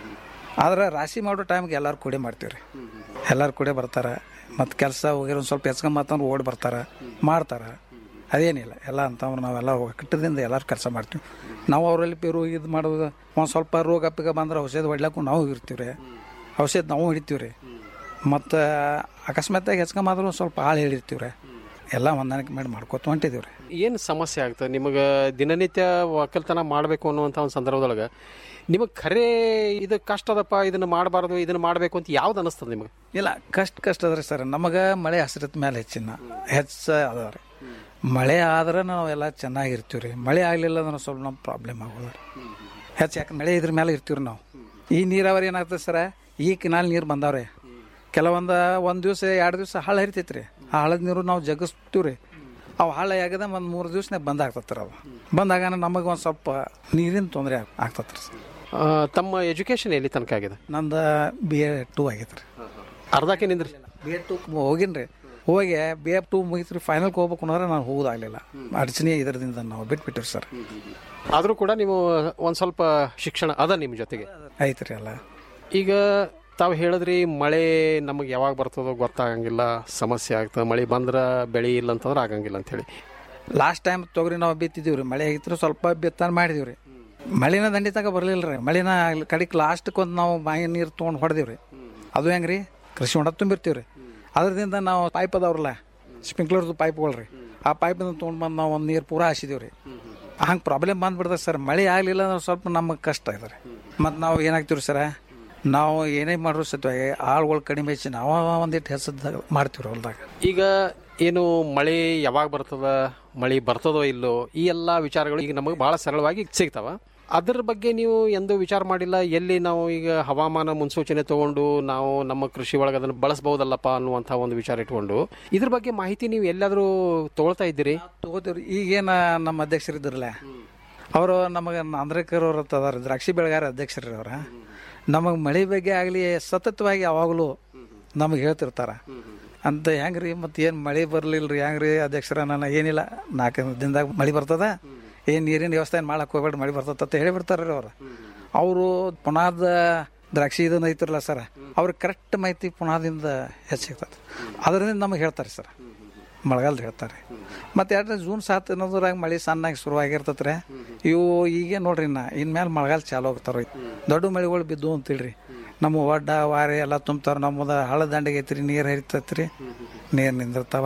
ಆದ್ರೆ ರಾಶಿ ಮಾಡೋ ಟೈಮ್ಗೆ ಎಲ್ಲರೂ ಕೂಡಿ ಮಾಡ್ತೀವಿ ರೀ ಎಲ್ಲರೂ ಕೂಡಿ ಬರ್ತಾರೆ ಮತ್ತು ಕೆಲಸ ಹೋಗಿರೋ ಒಂದು ಸ್ವಲ್ಪ ಹೆಚ್ಕೊಂಬತ್ತಂದ್ರೆ ಓಡಿ ಬರ್ತಾರೆ ಮಾಡ್ತಾರೆ ಅದೇನಿಲ್ಲ ಎಲ್ಲ ಅಂತಂದ್ರೆ ನಾವೆಲ್ಲ ಒಕ್ಕಟ್ಟದಿಂದ ಎಲ್ಲರೂ ಕೆಲಸ ಮಾಡ್ತೀವಿ ನಾವು ಅವರಲ್ಲಿ ಪೇರು ಇದು ಮಾಡೋದು ಒಂದು ಸ್ವಲ್ಪ ರೋಗ ಪಿಗ ಬಂದ್ರೆ ಔಷಧ ಹೊಡ್ಲಕ್ಕೂ ನಾವು ಇರ್ತೀವಿ ರೀ ಔಷಧ ನಾವು ಹಿಡಿತೀವಿ ರೀ ಮತ್ತು ಅಕಸ್ಮಾತಾಗಿ ಹೆಚ್ಕೊಂಬಾದ್ರೂ ಒಂದು ಸ್ವಲ್ಪ ಹಾಳು ಹೇಳಿರ್ತೀವಿ ರೀ ಎಲ್ಲ ಹೊಂದಾಣಿಕೆ ಮಾಡಿ ಮಾಡ್ಕೊತ ಹೊಂಟಿದ್ದೀವಿ ರೀ ಏನು ಸಮಸ್ಯೆ ಆಗ್ತದೆ ನಿಮಗೆ ದಿನನಿತ್ಯ ಒಕ್ಕಲ್ತನ ಮಾಡಬೇಕು ಅನ್ನುವಂಥ ಒಂದು ಸಂದರ್ಭದೊಳಗೆ ನಿಮಗೆ ಖರೇ ಇದು ಕಷ್ಟ ಅದಪ್ಪ ಇದನ್ನು ಮಾಡಬಾರ್ದು ಇದನ್ನು ಮಾಡಬೇಕು ಅಂತ ಯಾವ್ದು ಅನಿಸ್ತದೆ ನಿಮಗೆ ಇಲ್ಲ ಕಷ್ಟ ಕಷ್ಟ ಅದ್ರಿ ಸರ್ ನಮಗೆ ಮಳೆ ಹಸಿರತ್ ಮೇಲೆ ಹೆಚ್ಚಿನ ಹೆಚ್ಚ ಅದ ರೀ ಮಳೆ ಆದ್ರೆ ನಾವೆಲ್ಲ ಚೆನ್ನಾಗಿರ್ತೀವಿ ರೀ ಮಳೆ ಆಗಲಿಲ್ಲ ಅಂದ್ರೆ ಸ್ವಲ್ಪ ನಮ್ಮ ಪ್ರಾಬ್ಲಮ್ ಆಗೋದು ರೀ ಹೆಚ್ಚು ಯಾಕೆ ಮಳೆ ಇದ್ರ ಮೇಲೆ ಇರ್ತೀವಿ ರೀ ನಾವು ಈ ನೀರಾವರಿ ಏನಾಗ್ತದೆ ಸರ ಈ ಕಿನಾಲ್ ನೀರು ಬಂದಾವ್ರಿ ಕೆಲವೊಂದು ಒಂದು ದಿವಸ ಎರಡು ದಿವಸ ಹಾಳು ಹರಿತೈತೆ ರೀ ಆ ಹಳದ ನೀರು ನಾವು ಜಗಿಸ್ತೀವಿ ರೀ ಅವು ಹಾಳು ಆಗದ ಒಂದು ಮೂರು ದಿವಸನೇ ಬಂದ್ ಆಗ್ತತ್ರಿ ಅದು ಬಂದಾಗ ನಮಗೆ ಒಂದು ಸ್ವಲ್ಪ ನೀರಿನ ತೊಂದರೆ ಆಗ್ತತ್ರಿ ಸರ್ ಆ, ತಮ್ಮ ಎಜುಕೇಶನ್ ಎಲ್ಲಿ ತನಕ ಆಗಿದೆ ನಂದು ಬಿ ಎ ಟೂ ಆಗೈತೆ ರೀ ಅರ್ಧಕ್ಕೆ ನಿಂದ್ರಿ ಬಿ ಎ ಟೂ ಹೋಗಿನ್ರಿ ಹೋಗಿ ಬಿ ಎಫ್ ಟೂ ಮುಗಿತ್ರಿ ಫೈನಲ್ಗೆ ಹೋಗ್ಬೇಕು ಅನ್ನೋದ್ರೆ ನಾನು ಹೋಗೋದಾಗಲಿಲ್ಲ ಅಡಚಣೆ ಇದರದಿಂದ ನಾವು ಬಿಟ್ಬಿಟ್ಟಿವಿ ಸರ್ ಆದರೂ ಕೂಡ ನೀವು ಒಂದು ಸ್ವಲ್ಪ ಶಿಕ್ಷಣ ಅದ ನಿಮ್ಮ ಜೊತೆಗೆ ಐತ್ರಿ ಅಲ್ಲ ಈಗ ತಾವು ಹೇಳಿದ್ರಿ ಮಳೆ ನಮಗೆ ಯಾವಾಗ ಬರ್ತದೋ ಗೊತ್ತಾಗಂಗಿಲ್ಲ ಸಮಸ್ಯೆ ಆಗ್ತದೆ ಮಳೆ ಬಂದ್ರೆ ಬೆಳೆ ಇಲ್ಲ ಅಂತಂದ್ರೆ ಆಗಂಗಿಲ್ಲ ಅಂತೇಳಿ ಲಾಸ್ಟ್ ಟೈಮ್ ತೊಗರಿ ನಾವು ಬಿತ್ತಿದ್ದೀವಿ ರೀ ಮಳೆ ಆಗಿತ್ತು ಸ್ವಲ್ಪ ಬಿತ್ತನೆ ಮಾಡಿದೀವಿ ರೀ ಮಳಿನ ದಂಡಿ ತಗ ಬರಲಿಲ್ಲ ರೀ ಮಳಿನ ಕಡಿಗೆ ಲಾಸ್ಟ್ಗೆ ಒಂದು ನಾವು ಬಾಯಿ ನೀರು ತೊಗೊಂಡು ಹೊಡೆದೀವಿ ರೀ ಅದು ಹೆಂಗೆ ರೀ ಕೃಷಿ ಹೊಂಡ ತುಂಬಿರ್ತೀವಿ ರೀ ಅದರಿಂದ ನಾವು ಪೈಪ್ ಅದಾವ್ರಲ್ಲ ಸ್ಪ್ರಿಂಕ್ಲರ್ದು ಪೈಪ್ಗಳು ರೀ ಆ ಪೈಪಿಂದ ತೊಗೊಂಡು ಬಂದು ನಾವು ಒಂದು ನೀರು ಪೂರಾ ಹಾಸಿದೀವಿ ರೀ ಹಂಗೆ ಪ್ರಾಬ್ಲಮ್ ಬಂದ್ಬಿಡ್ತದೆ ಸರ್ ಮಳೆ ಆಗಲಿಲ್ಲ ಅಂದ್ರೆ ಸ್ವಲ್ಪ ನಮಗೆ ಕಷ್ಟ ಇದೆ ರೀ ಮತ್ತು ನಾವು ಏನಾಗ್ತೀವಿ ಸರ ನಾವು ಏನೇ ಮಾಡ್ರು ಸತ್ವಾಗಿ ಆಳುಗಳು ಕಡಿಮೆ ಹೆಚ್ಚಿ ನಾವು ಒಂದಿಟ್ಟು ಹೆಸರು ಮಾಡ್ತೀವಿ ರೀ ಹೊಲ್ದಾಗ ಈಗ ಏನು ಮಳೆ ಯಾವಾಗ ಬರ್ತದ ಮಳೆ ಬರ್ತದೋ ಇಲ್ಲೋ ಈ ಎಲ್ಲ ವಿಚಾರಗಳು ಈಗ ನಮಗೆ ಬಹಳ ಸರಳವಾಗಿ ಸಿಗ್ತಾವ ಅದ್ರ ಬಗ್ಗೆ ನೀವು ಎಂದೂ ವಿಚಾರ ಮಾಡಿಲ್ಲ ಎಲ್ಲಿ ನಾವು ಈಗ ಹವಾಮಾನ ಮುನ್ಸೂಚನೆ ತಗೊಂಡು ನಾವು ನಮ್ಮ ಕೃಷಿ ಒಳಗೆ ಅದನ್ನು ಬಳಸಬಹುದಲ್ಲಪ್ಪ ಅನ್ನುವಂಥ ಒಂದು ವಿಚಾರ ಇಟ್ಕೊಂಡು ಇದ್ರ ಬಗ್ಗೆ ಮಾಹಿತಿ ನೀವು ಎಲ್ಲಾದರೂ ತಗೊಳ್ತಾ ಇದ್ದೀರಿ ತಗೋತೀವ್ರಿ ಈಗೇನ ನಮ್ಮ ಅಧ್ಯಕ್ಷರು ಇದ್ರಲ್ಲ ಅವರು ನಮಗೆ ಆಂಧ್ರಕರ್ ಅವ್ರ ಅದಾರ ದ್ರಾಕ್ಷಿ ಬೆಳೆಗಾರ ಅಧ್ಯಕ್ಷರು ಅವ್ರ ನಮಗೆ ಮಳೆ ಬಗ್ಗೆ ಆಗಲಿ ಸತತವಾಗಿ ಯಾವಾಗಲೂ ನಮಗೆ ಹೇಳ್ತಿರ್ತಾರ ಅಂತ ಹೆಂಗ್ರಿ ಮತ್ತೆ ಏನು ಮಳೆ ಬರಲಿಲ್ಲ ರೀ ಹೆಂಗ್ರಿ ಅಧ್ಯಕ್ಷರ ನಾನು ಏನಿಲ್ಲ ನಾಲ್ಕು ದಿನದಾಗ ಮಳೆ ಬರ್ತದ ಏನು ನೀರಿನ ವ್ಯವಸ್ಥೆ ಏನು ಮಾಡಕ್ಕೆ ಹೋಗ್ಬೇಡಿ ಮಳೆ ಬರ್ತದ ಅಂತ ಹೇಳಿಬಿಡ್ತಾರೆ ರೀ ಅವ್ರು ಅವರು ಪುನಾದ ದ್ರಾಕ್ಷಿ ಇದನ್ನ ಐತಿರಲ್ಲ ಸರ್ ಅವ್ರಿಗೆ ಕರೆಕ್ಟ್ ಮಾಹಿತಿ ಪುನಾದಿಂದ ಹೆಚ್ಚಿಗ್ತದೆ ಅದರಿಂದ ನಮಗೆ ಹೇಳ್ತಾರೆ ಸರ್ ಮಳೆಗಾಲದ ಹೇಳ್ತಾರೆ ಮತ್ತು ಎರಡು ಜೂನ್ ಸಾತ್ ಅನ್ನೋದ್ರಾಗ ಮಳೆ ಸಣ್ಣಾಗಿ ಶುರುವಾಗಿರ್ತೈತೆ ರೀ ಇವು ಈಗ ನೋಡ್ರಿ ನಾ ಇನ್ಮೇಲೆ ಮಳೆಗಾಲ ಚಾಲು ಆಗ್ತಾರ ದೊಡ್ಡ ಮಳೆಗಳು ಬಿದ್ದು ಅಂತೇಳ್ರಿ ನಮ್ಮ ಒಡ್ಡ ವಾರೆ ಎಲ್ಲ ತುಂಬ್ತಾರ ನಮ್ಮದ ಹಳ್ಳ ದಂಡೆಗೆ ಐತ್ರಿ ನೀರು ಹರಿತೈತೆ ರೀ ನೀರು ನಿಂದಿರ್ತಾವ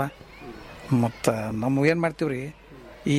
ಮತ್ತು ನಮ್ಮ ಏನು ಮಾಡ್ತೀವಿ ರೀ ಈ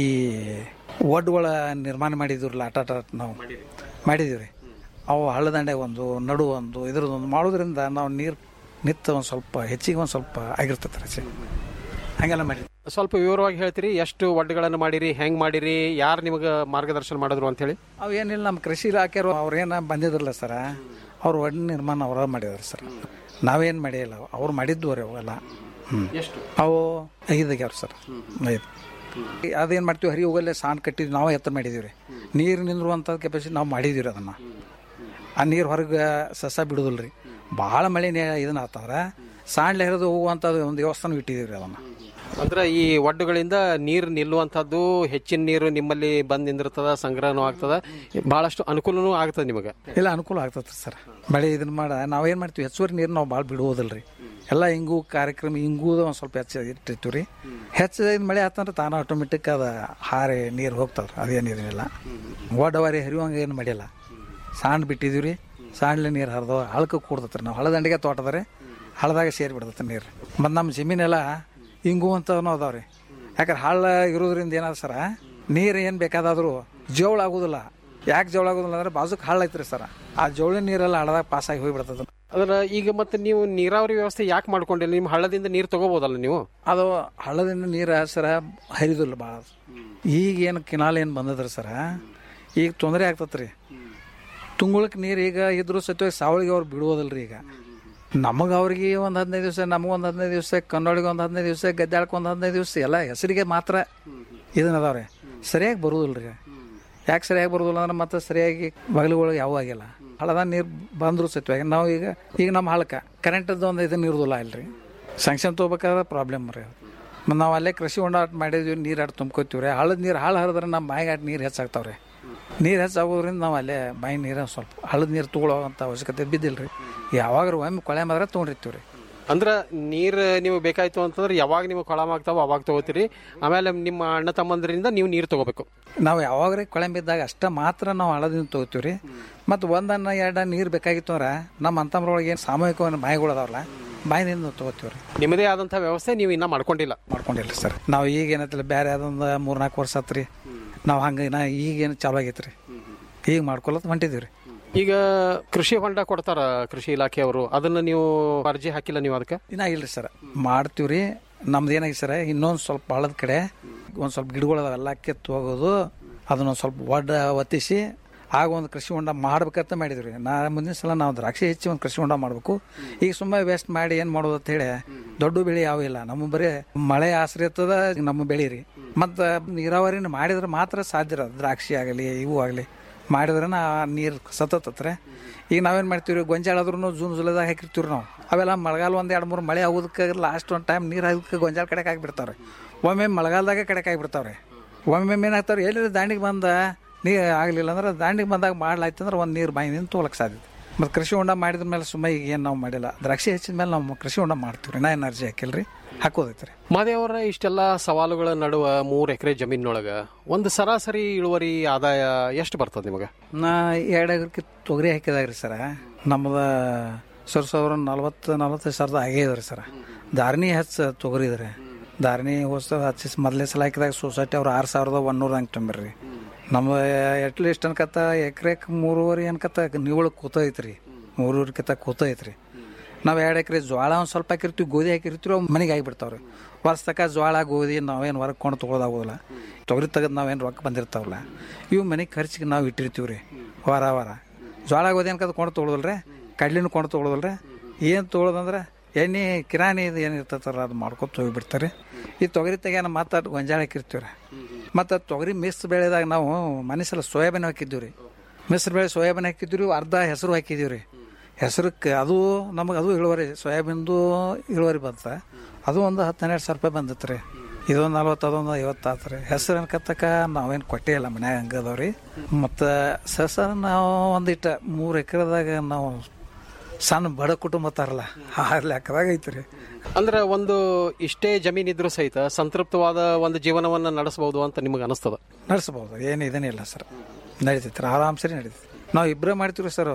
ಒಡ್ಡುಗಳ ನಿರ್ಮಾಣ ಮಾಡಿದ್ರಲ್ಲ ಆಟ ಆಟ ನಾವು ಮಾಡಿದೀವಿ ರೀ ಅವು ಹಳ್ಳ ದಂಡೆ ಒಂದು ನಡು ಒಂದು ಇದ್ರದ್ದೊಂದು ಮಾಡೋದ್ರಿಂದ ನಾವು ನೀರು ನಿತ್ತ ಒಂದು ಸ್ವಲ್ಪ ಹೆಚ್ಚಿಗೆ ಒಂದು ಸ್ವಲ್ಪ ಆಗಿರ್ತೈತೆ ರೀ ಹಂಗೆಲ್ಲ ಮಾಡಿ ಸ್ವಲ್ಪ ವಿವರವಾಗಿ ಹೇಳ್ತೀರಿ ಎಷ್ಟು ಒಡ್ಡುಗಳನ್ನು ಮಾಡಿರಿ ಹೆಂಗ್ ಮಾಡಿರಿ ಯಾರು ನಿಮಗೆ ಮಾರ್ಗದರ್ಶನ ಮಾಡಿದ್ರು ಅಂತ ಹೇಳಿ ಅವು ಏನಿಲ್ಲ ನಮ್ಮ ಕೃಷಿ ಇಲಾಖೆಯವರು ಅವ್ರೇನ ಬಂದಿದ್ರಲ್ಲ ಸರ ಅವ್ರು ಒಡ್ ನಿರ್ಮಾಣ ಅವರ ಮಾಡಿದಾರೆ ಸರ್ ನಾವೇನು ಮಾಡಿಲ್ಲ ಅವ್ರು ಮಾಡಿದ್ದು ರೀ ಅವೆಲ್ಲ ಹ್ಞೂ ಎಷ್ಟು ಅವು ಐದಾಗ್ಯಾವ ಸರ್ ಐದು ಅದೇನು ಮಾಡ್ತೀವಿ ಹರಿ ಹೋಗಲ್ಲೇ ಸಾಣ್ ಕಟ್ಟಿದ್ವಿ ನಾವು ಎತ್ತರ ಮಾಡಿದೀವಿ ರೀ ನೀರು ನಿಂದ್ರುವಂಥ ಕೆಪಾಸಿಟಿ ನಾವು ಮಾಡಿದೀವಿ ರೀ ಅದನ್ನು ಆ ನೀರು ಹೊರಗೆ ಸಸ ಬಿಡೋದಿಲ್ಲ ರೀ ಭಾಳ ಮಳೆ ಇದನ್ನ ಆತಂದ್ರೆ ಸಾಣ್ಲೆ ಹರಿದು ಹೋಗುವಂಥದ್ದು ಒಂದು ದೇವಸ್ಥಾನ ಇಟ್ಟಿದ್ದೀವಿ ರೀ ಅದನ್ನು ಅಂದ್ರೆ ಈ ಒಡ್ಡುಗಳಿಂದ ನೀರು ನಿಲ್ಲುವಂಥದ್ದು ಹೆಚ್ಚಿನ ನೀರು ನಿಮ್ಮಲ್ಲಿ ಬಂದ್ ನಿಂದಿರ್ತದ ಸಂಗ್ರಹನೂ ಆಗ್ತದ ಬಹಳಷ್ಟು ಅನುಕೂಲನೂ ಆಗ್ತದೆ ನಿಮಗೆ ಇಲ್ಲ ಅನುಕೂಲ ಆಗ್ತದೆ ಸರ್ ಮಳೆ ಇದನ್ನ ಮಾಡ ನಾವೇನು ಮಾಡ್ತೀವಿ ಹೆಚ್ಚುವರಿ ನೀರು ನಾವು ಭಾಳ ಬಿಡುವುದಿಲ್ಲ ರೀ ಎಲ್ಲ ಹಿಂಗೂ ಕಾರ್ಯಕ್ರಮ ಹಿಂಗೂ ಒಂದು ಸ್ವಲ್ಪ ಹೆಚ್ಚು ಇಟ್ಟಿರ್ತೀವಿ ರೀ ಹೆಚ್ಚು ಮಳೆ ಆತಂದ್ರೆ ತಾನು ಆಟೋಮೆಟಿಕ್ ಅದು ಹಾರಿ ನೀರು ಹೋಗ್ತದೆ ಅದೇನಿಲ್ಲ ಓಡವಾರಿ ಹರಿಯುವಂಗೆ ಏನು ಮಾಡಿಲ್ಲ ಸಾಂಡ್ ಬಿಟ್ಟಿದ್ದೀವಿ ರೀ ಸಾಂಡ್ಲೆ ನೀರು ಹರಿದವ ಹಳಕ್ಕೆ ಕೂಡ್ತತ್ರಿ ನಾವು ಹಳದಂಡಿಗೆ ತೋಟದ ರೀ ಹಳದಾಗ ಸೇರಿ ಬಿಡ್ತೈತೆ ನೀರು ಮತ್ತು ನಮ್ಮ ಜಮೀನೆಲ್ಲ ಹಿಂಗೂ ಅಂತನೂ ಅದಾವ ರೀ ಯಾಕಂದ್ರೆ ಹಳ್ಳ ಇರೋದ್ರಿಂದ ಏನಾದ ಸರ ನೀರು ಏನು ಬೇಕಾದಾದರೂ ಜೋಳ ಆಗೋದಿಲ್ಲ ಯಾಕೆ ಜೋಳ ಆಗೋದಿಲ್ಲ ಅಂದ್ರೆ ಬಾಜುಕ್ ಹಳ್ಳ ಐತ್ರಿ ಸರ ಆ ಜೋಳಿನ ನೀರೆಲ್ಲ ಹಳ್ಳದಾಗ ಪಾಸಾಗಿ ಹೋಗ್ಬಿಡ್ತದೆ ಅದರ ಈಗ ಮತ್ತೆ ನೀವು ನೀರಾವರಿ ವ್ಯವಸ್ಥೆ ಯಾಕೆ ಮಾಡ್ಕೊಂಡಿಲ್ಲ ನಿಮ್ಮ ಹಳ್ಳದಿಂದ ನೀರು ತಗೋಬೋದಲ್ಲ ನೀವು ಅದು ಹಳ್ಳದಿಂದ ನೀರು ಸರ ಹರಿದಿಲ್ಲ ಭಾಳ ಈಗ ಏನು ಕಿನಾಲ್ ಏನು ಬಂದದ್ರಿ ಸರ ಈಗ ತೊಂದರೆ ಆಗ್ತತ್ರಿ ರೀ ತುಂಗುಳಕ್ಕೆ ನೀರು ಈಗ ಇದ್ರೂ ಸತ್ಯ ಸಾವಳಿಗೆ ಅವ್ರು ಬಿಡುವುದಿಲ್ಲ ರೀ ಈಗ ನಮಗೆ ಅವ್ರಿಗೆ ಒಂದು ಹದಿನೈದು ದಿವಸ ನಮಗೆ ಒಂದು ಹದಿನೈದು ದಿವಸ ಕನ್ನಡಿಗೆ ಒಂದು ಹದಿನೈದು ದಿವಸ ಗದ್ದಾಳಕ್ಕೆ ಒಂದು ಹದಿನೈದು ದಿವಸ ಎಲ್ಲ ಹೆಸರಿಗೆ ಮಾತ್ರ ಇದನ್ನ ಅದಾವ್ರಿ ಸರಿಯಾಗಿ ಬರುವುದಿಲ್ಲ ರೀ ಯಾಕೆ ಸರಿಯಾಗಿ ಬರೋದಿಲ್ಲ ಅಂದ್ರೆ ಮತ್ತೆ ಸರಿಯಾಗಿ ಬಗಲುಗಳು ಯಾವ ಆಗಿಲ್ಲ ಹಳದ ನೀರು ಬಂದ್ರು ಸತ್ಯವಾಗಿ ನಾವು ಈಗ ಈಗ ನಮ್ಮ ಹಳಕ ಕರೆಂಟದ್ದು ಒಂದು ಇದನ್ನ ಇರೋದಿಲ್ಲ ಇಲ್ರಿ ಸ್ಯಾಂಕ್ಷನ್ ತೊಗೋಬೇಕಾದ್ರೆ ಪ್ರಾಬ್ಲಮ್ ರೀ ಮತ್ತು ನಾವು ಅಲ್ಲೇ ಕೃಷಿ ಹೊಂಡ ಆಟ ಮಾಡಿದ್ವಿ ನೀರು ಆಟ ತುಂಬ್ಕೋತೀವಿ ರೀ ಹಳದ ನೀರು ಹಾಳು ಹರಿದ್ರೆ ನಮ್ಮ ಬಾಯಿಗೆ ಆಟ ನೀರು ಹೆಚ್ಚಾಗ್ತಾವ್ರಿ ನೀರು ಹೆಚ್ಚಾಗೋದ್ರಿಂದ ನಾವು ಅಲ್ಲೇ ಬಾಯಿ ನೀರು ಸ್ವಲ್ಪ ಹಳದ ನೀರು ತೊಗೊಳ್ಳೋವಂಥ ಅವಶ್ಯಕತೆ ಬಿದ್ದಿಲ್ಲ ರೀ ಯಾವಾಗ ಒಮ್ಮೆ ಕೊಳೆ ಮಾತ್ರ ತೊಗೊಂಡಿರ್ತೀವಿ ರೀ ಅಂದ್ರೆ ನೀರು ನೀವು ಬೇಕಾಯ್ತು ಅಂತಂದ್ರೆ ಯಾವಾಗ ನಿಮಗೆ ಕೊಳಮ ಆಗ್ತಾವ ಅವಾಗ ತಗೋತೀರಿ ಆಮೇಲೆ ನಿಮ್ಮ ಅಣ್ಣ ತಮ್ಮಂದ್ರಿಂದ ನೀವು ನೀರು ತಗೋಬೇಕು ನಾವು ಯಾವಾಗ ಕೊಳೆ ಬಿದ್ದಾಗ ಅಷ್ಟ ಮಾತ್ರ ನಾವು ಹಳದಿಂದ ತೊಗೋತೀವಿ ರೀ ಮತ್ತು ಒಂದನ್ನ ಎರಡ ನೀರು ಬೇಕಾಗಿತ್ತು ಅಂದ್ರೆ ನಮ್ಮ ಅಂತಮ್ರೊಳಗೆ ಏನು ಸಾಮೂಹಿಕ ಬಾಯಿಗಳು ಅದಾವಲ್ಲ ಬಾಯಿನಿಂದ ತೊಗೋತೀವಿ ರೀ ನಿಮ್ಮದೇ ಆದಂಥ ವ್ಯವಸ್ಥೆ ನೀವು ಇನ್ನೂ ಮಾಡ್ಕೊಂಡಿಲ್ಲ ಮಾಡ್ಕೊಂಡಿಲ್ಲ ಸರ್ ನಾವು ಈಗ ಏನೈತಿಲ್ಲ ಬೇರೆ ಅದೊಂದು ಮೂರ್ನಾಲ್ಕು ವರ್ಷ ಆತ್ರಿ ನಾವು ಹಂಗೆ ನಾ ಈಗೇನು ಚಾಲು ಆಗೈತೆ ರೀ ಈಗ ಮಾಡ್ಕೊಳತ್ ಹೊಂಟಿದ್ದೀವಿ ರೀ ಈಗ ಕೃಷಿ ಹೊಂಡ ಕೊಡ್ತಾರ ಕೃಷಿ ಇಲಾಖೆಯವರು ಅದನ್ನ ನೀವು ಅರ್ಜಿ ಹಾಕಿಲ್ಲ ನೀವು ಅದಕ್ಕೆ ಇನ್ನ ಇಲ್ರಿ ಸರ್ ಮಾಡ್ತೀವಿ ರೀ ನಮ್ದು ಏನಾಗಿದೆ ಸರ್ ಇನ್ನೊಂದು ಸ್ವಲ್ಪ ಹಳದ ಕಡೆ ಒಂದು ಸ್ವಲ್ಪ ಗಿಡಗಳು ಅವೆಲ್ಲ ಕಿತ್ತು ಹೋಗೋದು ಅದನ್ನೊಂದು ಸ್ವಲ್ಪ ಒಡ್ಡ ಒತ್ತಿಸಿ ಆಗ ಒಂದು ಕೃಷಿ ಹೊಂಡ ಮಾಡ್ಬೇಕಂತ ಮಾಡಿದ್ವಿ ನಾ ಮುಂದಿನ ಸಲ ನಾವು ದ್ರಾಕ್ಷಿ ಹೆಚ್ಚಿ ಒಂದು ಕೃಷಿ ಹೊಂಡ ಮಾಡಬೇಕು ಈಗ ಸುಮ್ಮನೆ ವೇಸ್ಟ್ ಮಾಡಿ ಏನು ಮಾಡೋದು ಅಂತ ಹೇಳಿ ದೊಡ್ಡ ಬೆಳೆ ಯಾವ ಇಲ್ಲ ನಮ್ಮ ಬರೀ ಮಳೆ ಆಶ್ರಯತದ ನಮ್ಮ ಬೆಳೆ ರೀ ಮತ್ತು ನೀರಾವರಿನ ಮಾಡಿದ್ರೆ ಮಾತ್ರ ಸಾಧ್ಯ ಇರೋದು ದ್ರಾಕ್ಷಿ ಆಗಲಿ ಇವು ಆಗಲಿ ಮಾಡಿದ್ರೆ ನೀರು ಸತತತ್ರೆ ಈಗ ನಾವೇನು ಮಾಡ್ತೀವಿ ರೀ ಗೊಂಜಾಳ ಆದ್ರೂ ಜೂನ್ ಜುಲೈದಾಗ ಹಾಕಿರ್ತೀವಿ ನಾವು ಅವೆಲ್ಲ ಮಳೆಗಾಲ ಒಂದು ಎರಡು ಮೂರು ಮಳೆ ಆಗೋದಕ್ಕೆ ಲಾಸ್ಟ್ ಒಂದು ಟೈಮ್ ನೀರು ಹಾಕಕ್ಕೆ ಗೊಂಜಾಳ ಕಡೆಗೆ ಆಗಿಬಿಡ್ತಾವ್ರೆ ಒಮ್ಮೆ ಮಳೆಗಾಲದಾಗ ಕಡೆಗೆ ಆಗಿಬಿಡ್ತಾವ್ರೆ ಒಮ್ಮೆ ಏನಾಗ್ತಾವ್ರೆ ಎಲ್ಲಿ ದಾಂಡಿಗೆ ಬಂದ ನೀರು ಆಗಲಿಲ್ಲ ಅಂದ್ರೆ ದಾಂಡಿಗೆ ಬಂದಾಗ ಮಾಡ್ಲಾಯ್ತು ಅಂದ್ರೆ ಒಂದು ನೀರು ಬಾಯಿ ನಿಂತು ತೊಗೊಳಕ್ಕೆ ಸಾಧ್ಯತೆ ಮತ್ತು ಕೃಷಿ ಹೊಂಡ ಮಾಡಿದ ಮೇಲೆ ಸುಮ್ಮ ಈಗ ಏನು ನಾವು ಮಾಡಿಲ್ಲ ದ್ರಾಕ್ಷಿ ಹೆಚ್ಚಿದ ಮೇಲೆ ನಾವು ಕೃಷಿ ಹೊಂಡ ಮಾಡ್ತೀವಿ ರೀ ನಾ ಏನು ಅರ್ಜಿ ಹಾಕಿಲ್ಲ ರೀ ಹಾಕೋದೈತೆ ರೀ ಮಾದೇವರ ಇಷ್ಟೆಲ್ಲ ಸವಾಲುಗಳ ನಡುವ ಮೂರು ಎಕರೆ ಜಮೀನೊಳಗ ಒಂದು ಸರಾಸರಿ ಇಳುವರಿ ಆದಾಯ ಎಷ್ಟು ಬರ್ತದೆ ನಿಮಗೆ ನಾ ಎರಡು ಎಕರೆ ತೊಗರಿ ಹಾಕಿದಾಗ ರೀ ಸರ ನಮ್ದು ಸರ್ ಸಾವಿರ ನಲ್ವತ್ತು ನಲ್ವತ್ತೈದು ಸಾವಿರದ ಆಗೇ ರೀ ಸರ ಧಾರಣಿ ಹೆಚ್ಚು ತೊಗರಿ ಇದ್ರಿ ಧಾರಣಿ ಹೊಸ ಹಚ್ಚಿ ಮೊದಲೇ ಸಲ ಹಾಕಿದಾಗ ಸೊಸೈಟಿ ಅವ್ರು ಆರು ಸಾವಿರದ ಒಂದೂರ ಹಂಗೆ ತುಂಬಿರಿ ನಮ್ಮ ಎಟ್ಲೀಸ್ಟ್ ಅನ್ಕತ್ತ ಎಕರೆಕ್ ಮೂರುವರೆ ಅನ್ಕತ್ತ ನಿವಳು ಕೂತೈತೆ ರೀ ಮೂರುವರೆ ಕಿತ್ತ ಕೂತೈತೆ ರೀ ನಾವು ಎರಡು ಎಕರೆ ಜೋಳ ಒಂದು ಸ್ವಲ್ಪ ಹಾಕಿರ್ತೀವಿ ಗೋಧಿ ಹಾಕಿರ್ತೀವಿ ಅವು ಮನೆಗೆ ಆಗಿಬಿಡ್ತಾವ್ರಿ ವರ್ಷ ತಕ ಜೋಳ ಗೋಧಿ ನಾವೇನು ಹೊರಗೆ ಕೊಂಡು ತೊಗೊಳೋದಾಗೋದಿಲ್ಲ ತೊಗರಿ ತೆಗೆದು ನಾವೇನು ರೊಕ್ಕ ಬಂದಿರ್ತಾವಲ್ಲ ಇವು ಮನೆಗೆ ಖರ್ಚಿಗೆ ನಾವು ಇಟ್ಟಿರ್ತೀವಿ ರೀ ವಾರ ವಾರ ಜೋಳ ಗೋಧಿ ಅನ್ಕದ ಕೊಂಡು ತೊಗೊಳೋದಿಲ್ಲ ರೀ ಕಡ್ಲಿನೂ ಕೊಂಡು ತೊಗೊಳೋದಿಲ್ಲ ರೀ ಏನು ತೊಗೊಳೋದಂದ್ರೆ ಎಣ್ಣೆ ಕಿರಾಣಿ ಇದು ಏನು ಇರ್ತೈತಲ್ಲ ಅದು ಮಾಡ್ಕೊತ ಹೋಗಿಬಿಡ್ತಾರೆ ಈ ತೊಗರಿ ತೆಗ್ಯಾನ ಮಾತಾಡಿ ಗೊಂಜಾಳ ಹಾಕಿರ್ತೀವಿ ರೀ ಮತ್ತು ತೊಗರಿ ಮಿಸ್ ಬೆಳೆದಾಗ ನಾವು ಮನಸ್ಸಲ್ಲ ಸೋಯಾಬೀನ್ ಹಾಕಿದ್ದೀವಿ ರೀ ಮಿಶ್ರ ಬೆಳೆ ಸೋಯಾಬೀನ್ ಹಾಕಿದ್ದೀವಿ ರೀ ಅರ್ಧ ಹೆಸರು ಹಾಕಿದ್ದೀವಿ ರೀ ಹೆಸರಕ್ಕೆ ಅದು ನಮಗೆ ಅದು ಇಳುವರಿ ಸೋಯಾಬೀನ್ದು ಇಳುವರಿ ಬಂತ ಅದು ಒಂದು ಹತ್ತು ಹನ್ನೆರಡು ಸಾವಿರ ರೂಪಾಯಿ ಬಂದಿತ್ತು ರೀ ಇದೊಂದು ನಲ್ವತ್ತು ಅದೊಂದು ಐವತ್ತು ಆತು ರೀ ಹೆಸರು ಅನ್ಕತ್ತಕ ನಾವೇನು ಕೊಟ್ಟೇ ಇಲ್ಲ ಮನ್ಯಾಗ ಹಂಗೆ ಅದಾವ ರೀ ಮತ್ತು ಸಸ ನಾವು ಒಂದಿಟ್ಟು ಮೂರು ಎಕರೆದಾಗ ನಾವು ಸಣ್ಣ ಬಡ ಕುಟುಂಬ ತಾರಲ್ಲ ಆ ಲೆಕ್ಕದಾಗ ಐತಿ ರೀ ಅಂದ್ರೆ ಒಂದು ಇಷ್ಟೇ ಜಮೀನ್ ಇದ್ರೂ ಸಹಿತ ಸಂತೃಪ್ತವಾದ ಒಂದು ಜೀವನವನ್ನ ನಡೆಸಬಹುದು ಅಂತ ನಿಮಗೆ ಅನಿಸ್ತದ ನಡೆಸ್ಬೋದು ಏನು ಇದೇನಿಲ್ಲ ಸರ್ ನಡೀತೈತೆ ರೀ ಆರಾಮ್ ಸರಿ ನಡೀತೈತೆ ನಾವು ಇಬ್ಬರೇ ಮಾಡ್ತೀವಿ ಸರ್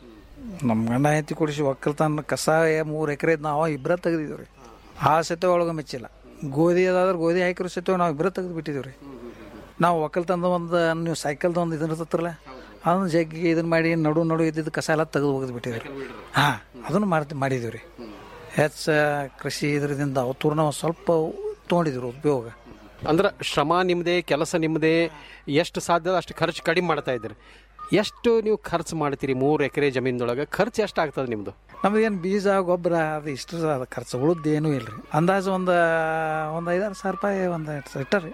ನಮ್ಮ ಗಂಡ ಹೆಂಡತಿ ಕುಡಿಸಿ ಒಕ್ಕಲ್ತನ ಕಸ ಮೂರು ಎಕರೆ ನಾವು ಇಬ್ಬರ ತೆಗ್ದಿದ್ದೀವಿ ರೀ ಆ ಸತ್ಯ ಒಳಗೆ ಮೆಚ್ಚಿಲ್ಲ ಗೋಧಿ ಅದಾದ್ರೆ ಗೋಧಿ ಹಾಕಿರೋ ಸತ್ಯ ನಾವು ಇಬ್ಬರ ತೆಗೆದು ಬಿಟ್ಟಿದ್ದೀವಿ ರೀ ನಾವು ಒಕ್ಕಲ್ತನದ ಒಂದು ನೀವು ಸೈಕಲ್ದ ಒಂದು ಇದನ್ನ ಇರ್ತತ್ರಲ್ಲ ಅದನ್ನ ಜಗ್ಗಿ ಇದನ್ನ ಮಾಡಿ ನಡು ನಡು ಇದ್ದಿದ್ದು ಕಸ ಎಲ್ಲ ತೆಗೆದು ಒಗೆದು ಬಿಟ್ಟಿದ್ದೀವಿ ಹಾಂ ಅದನ್ನು ಮಾಡ್ತಿ ಮಾಡಿದ್ದೀವಿ ರೀ ಹೆಚ್ಚು ಕೃಷಿ ಇದರಿಂದ ಅವತೂರ್ಣ ಒಂದು ಸ್ವಲ್ಪ ತೊಗೊಂಡಿದ್ರು ಉಪಯೋಗ ಅಂದ್ರೆ ಶ್ರಮ ನಿಮ್ಮದೇ ಕೆಲಸ ನಿಮ್ಮದೇ ಎಷ್ಟು ಸಾಧ್ಯ ಅಷ್ಟು ಖರ್ಚು ಕಡಿಮೆ ಮಾಡ್ತಾ ಇದ್ದೀರಿ ಎಷ್ಟು ನೀವು ಖರ್ಚು ಮಾಡ್ತೀರಿ ಮೂರು ಎಕರೆ ಜಮೀನದೊಳಗೆ ಖರ್ಚು ಎಷ್ಟು ಆಗ್ತದೆ ನಿಮ್ಮದು ನಮ್ದು ಏನು ಬೀಜ ಗೊಬ್ಬರ ಅದು ಇಷ್ಟು ಅದು ಖರ್ಚು ಉಳಿದು ಏನೂ ಇಲ್ಲ ರೀ ಅಂದಾಜು ಒಂದು ಒಂದು ಐದಾರು ಸಾವಿರ ರೂಪಾಯಿ ಒಂದು ಇಟ್ಟರಿ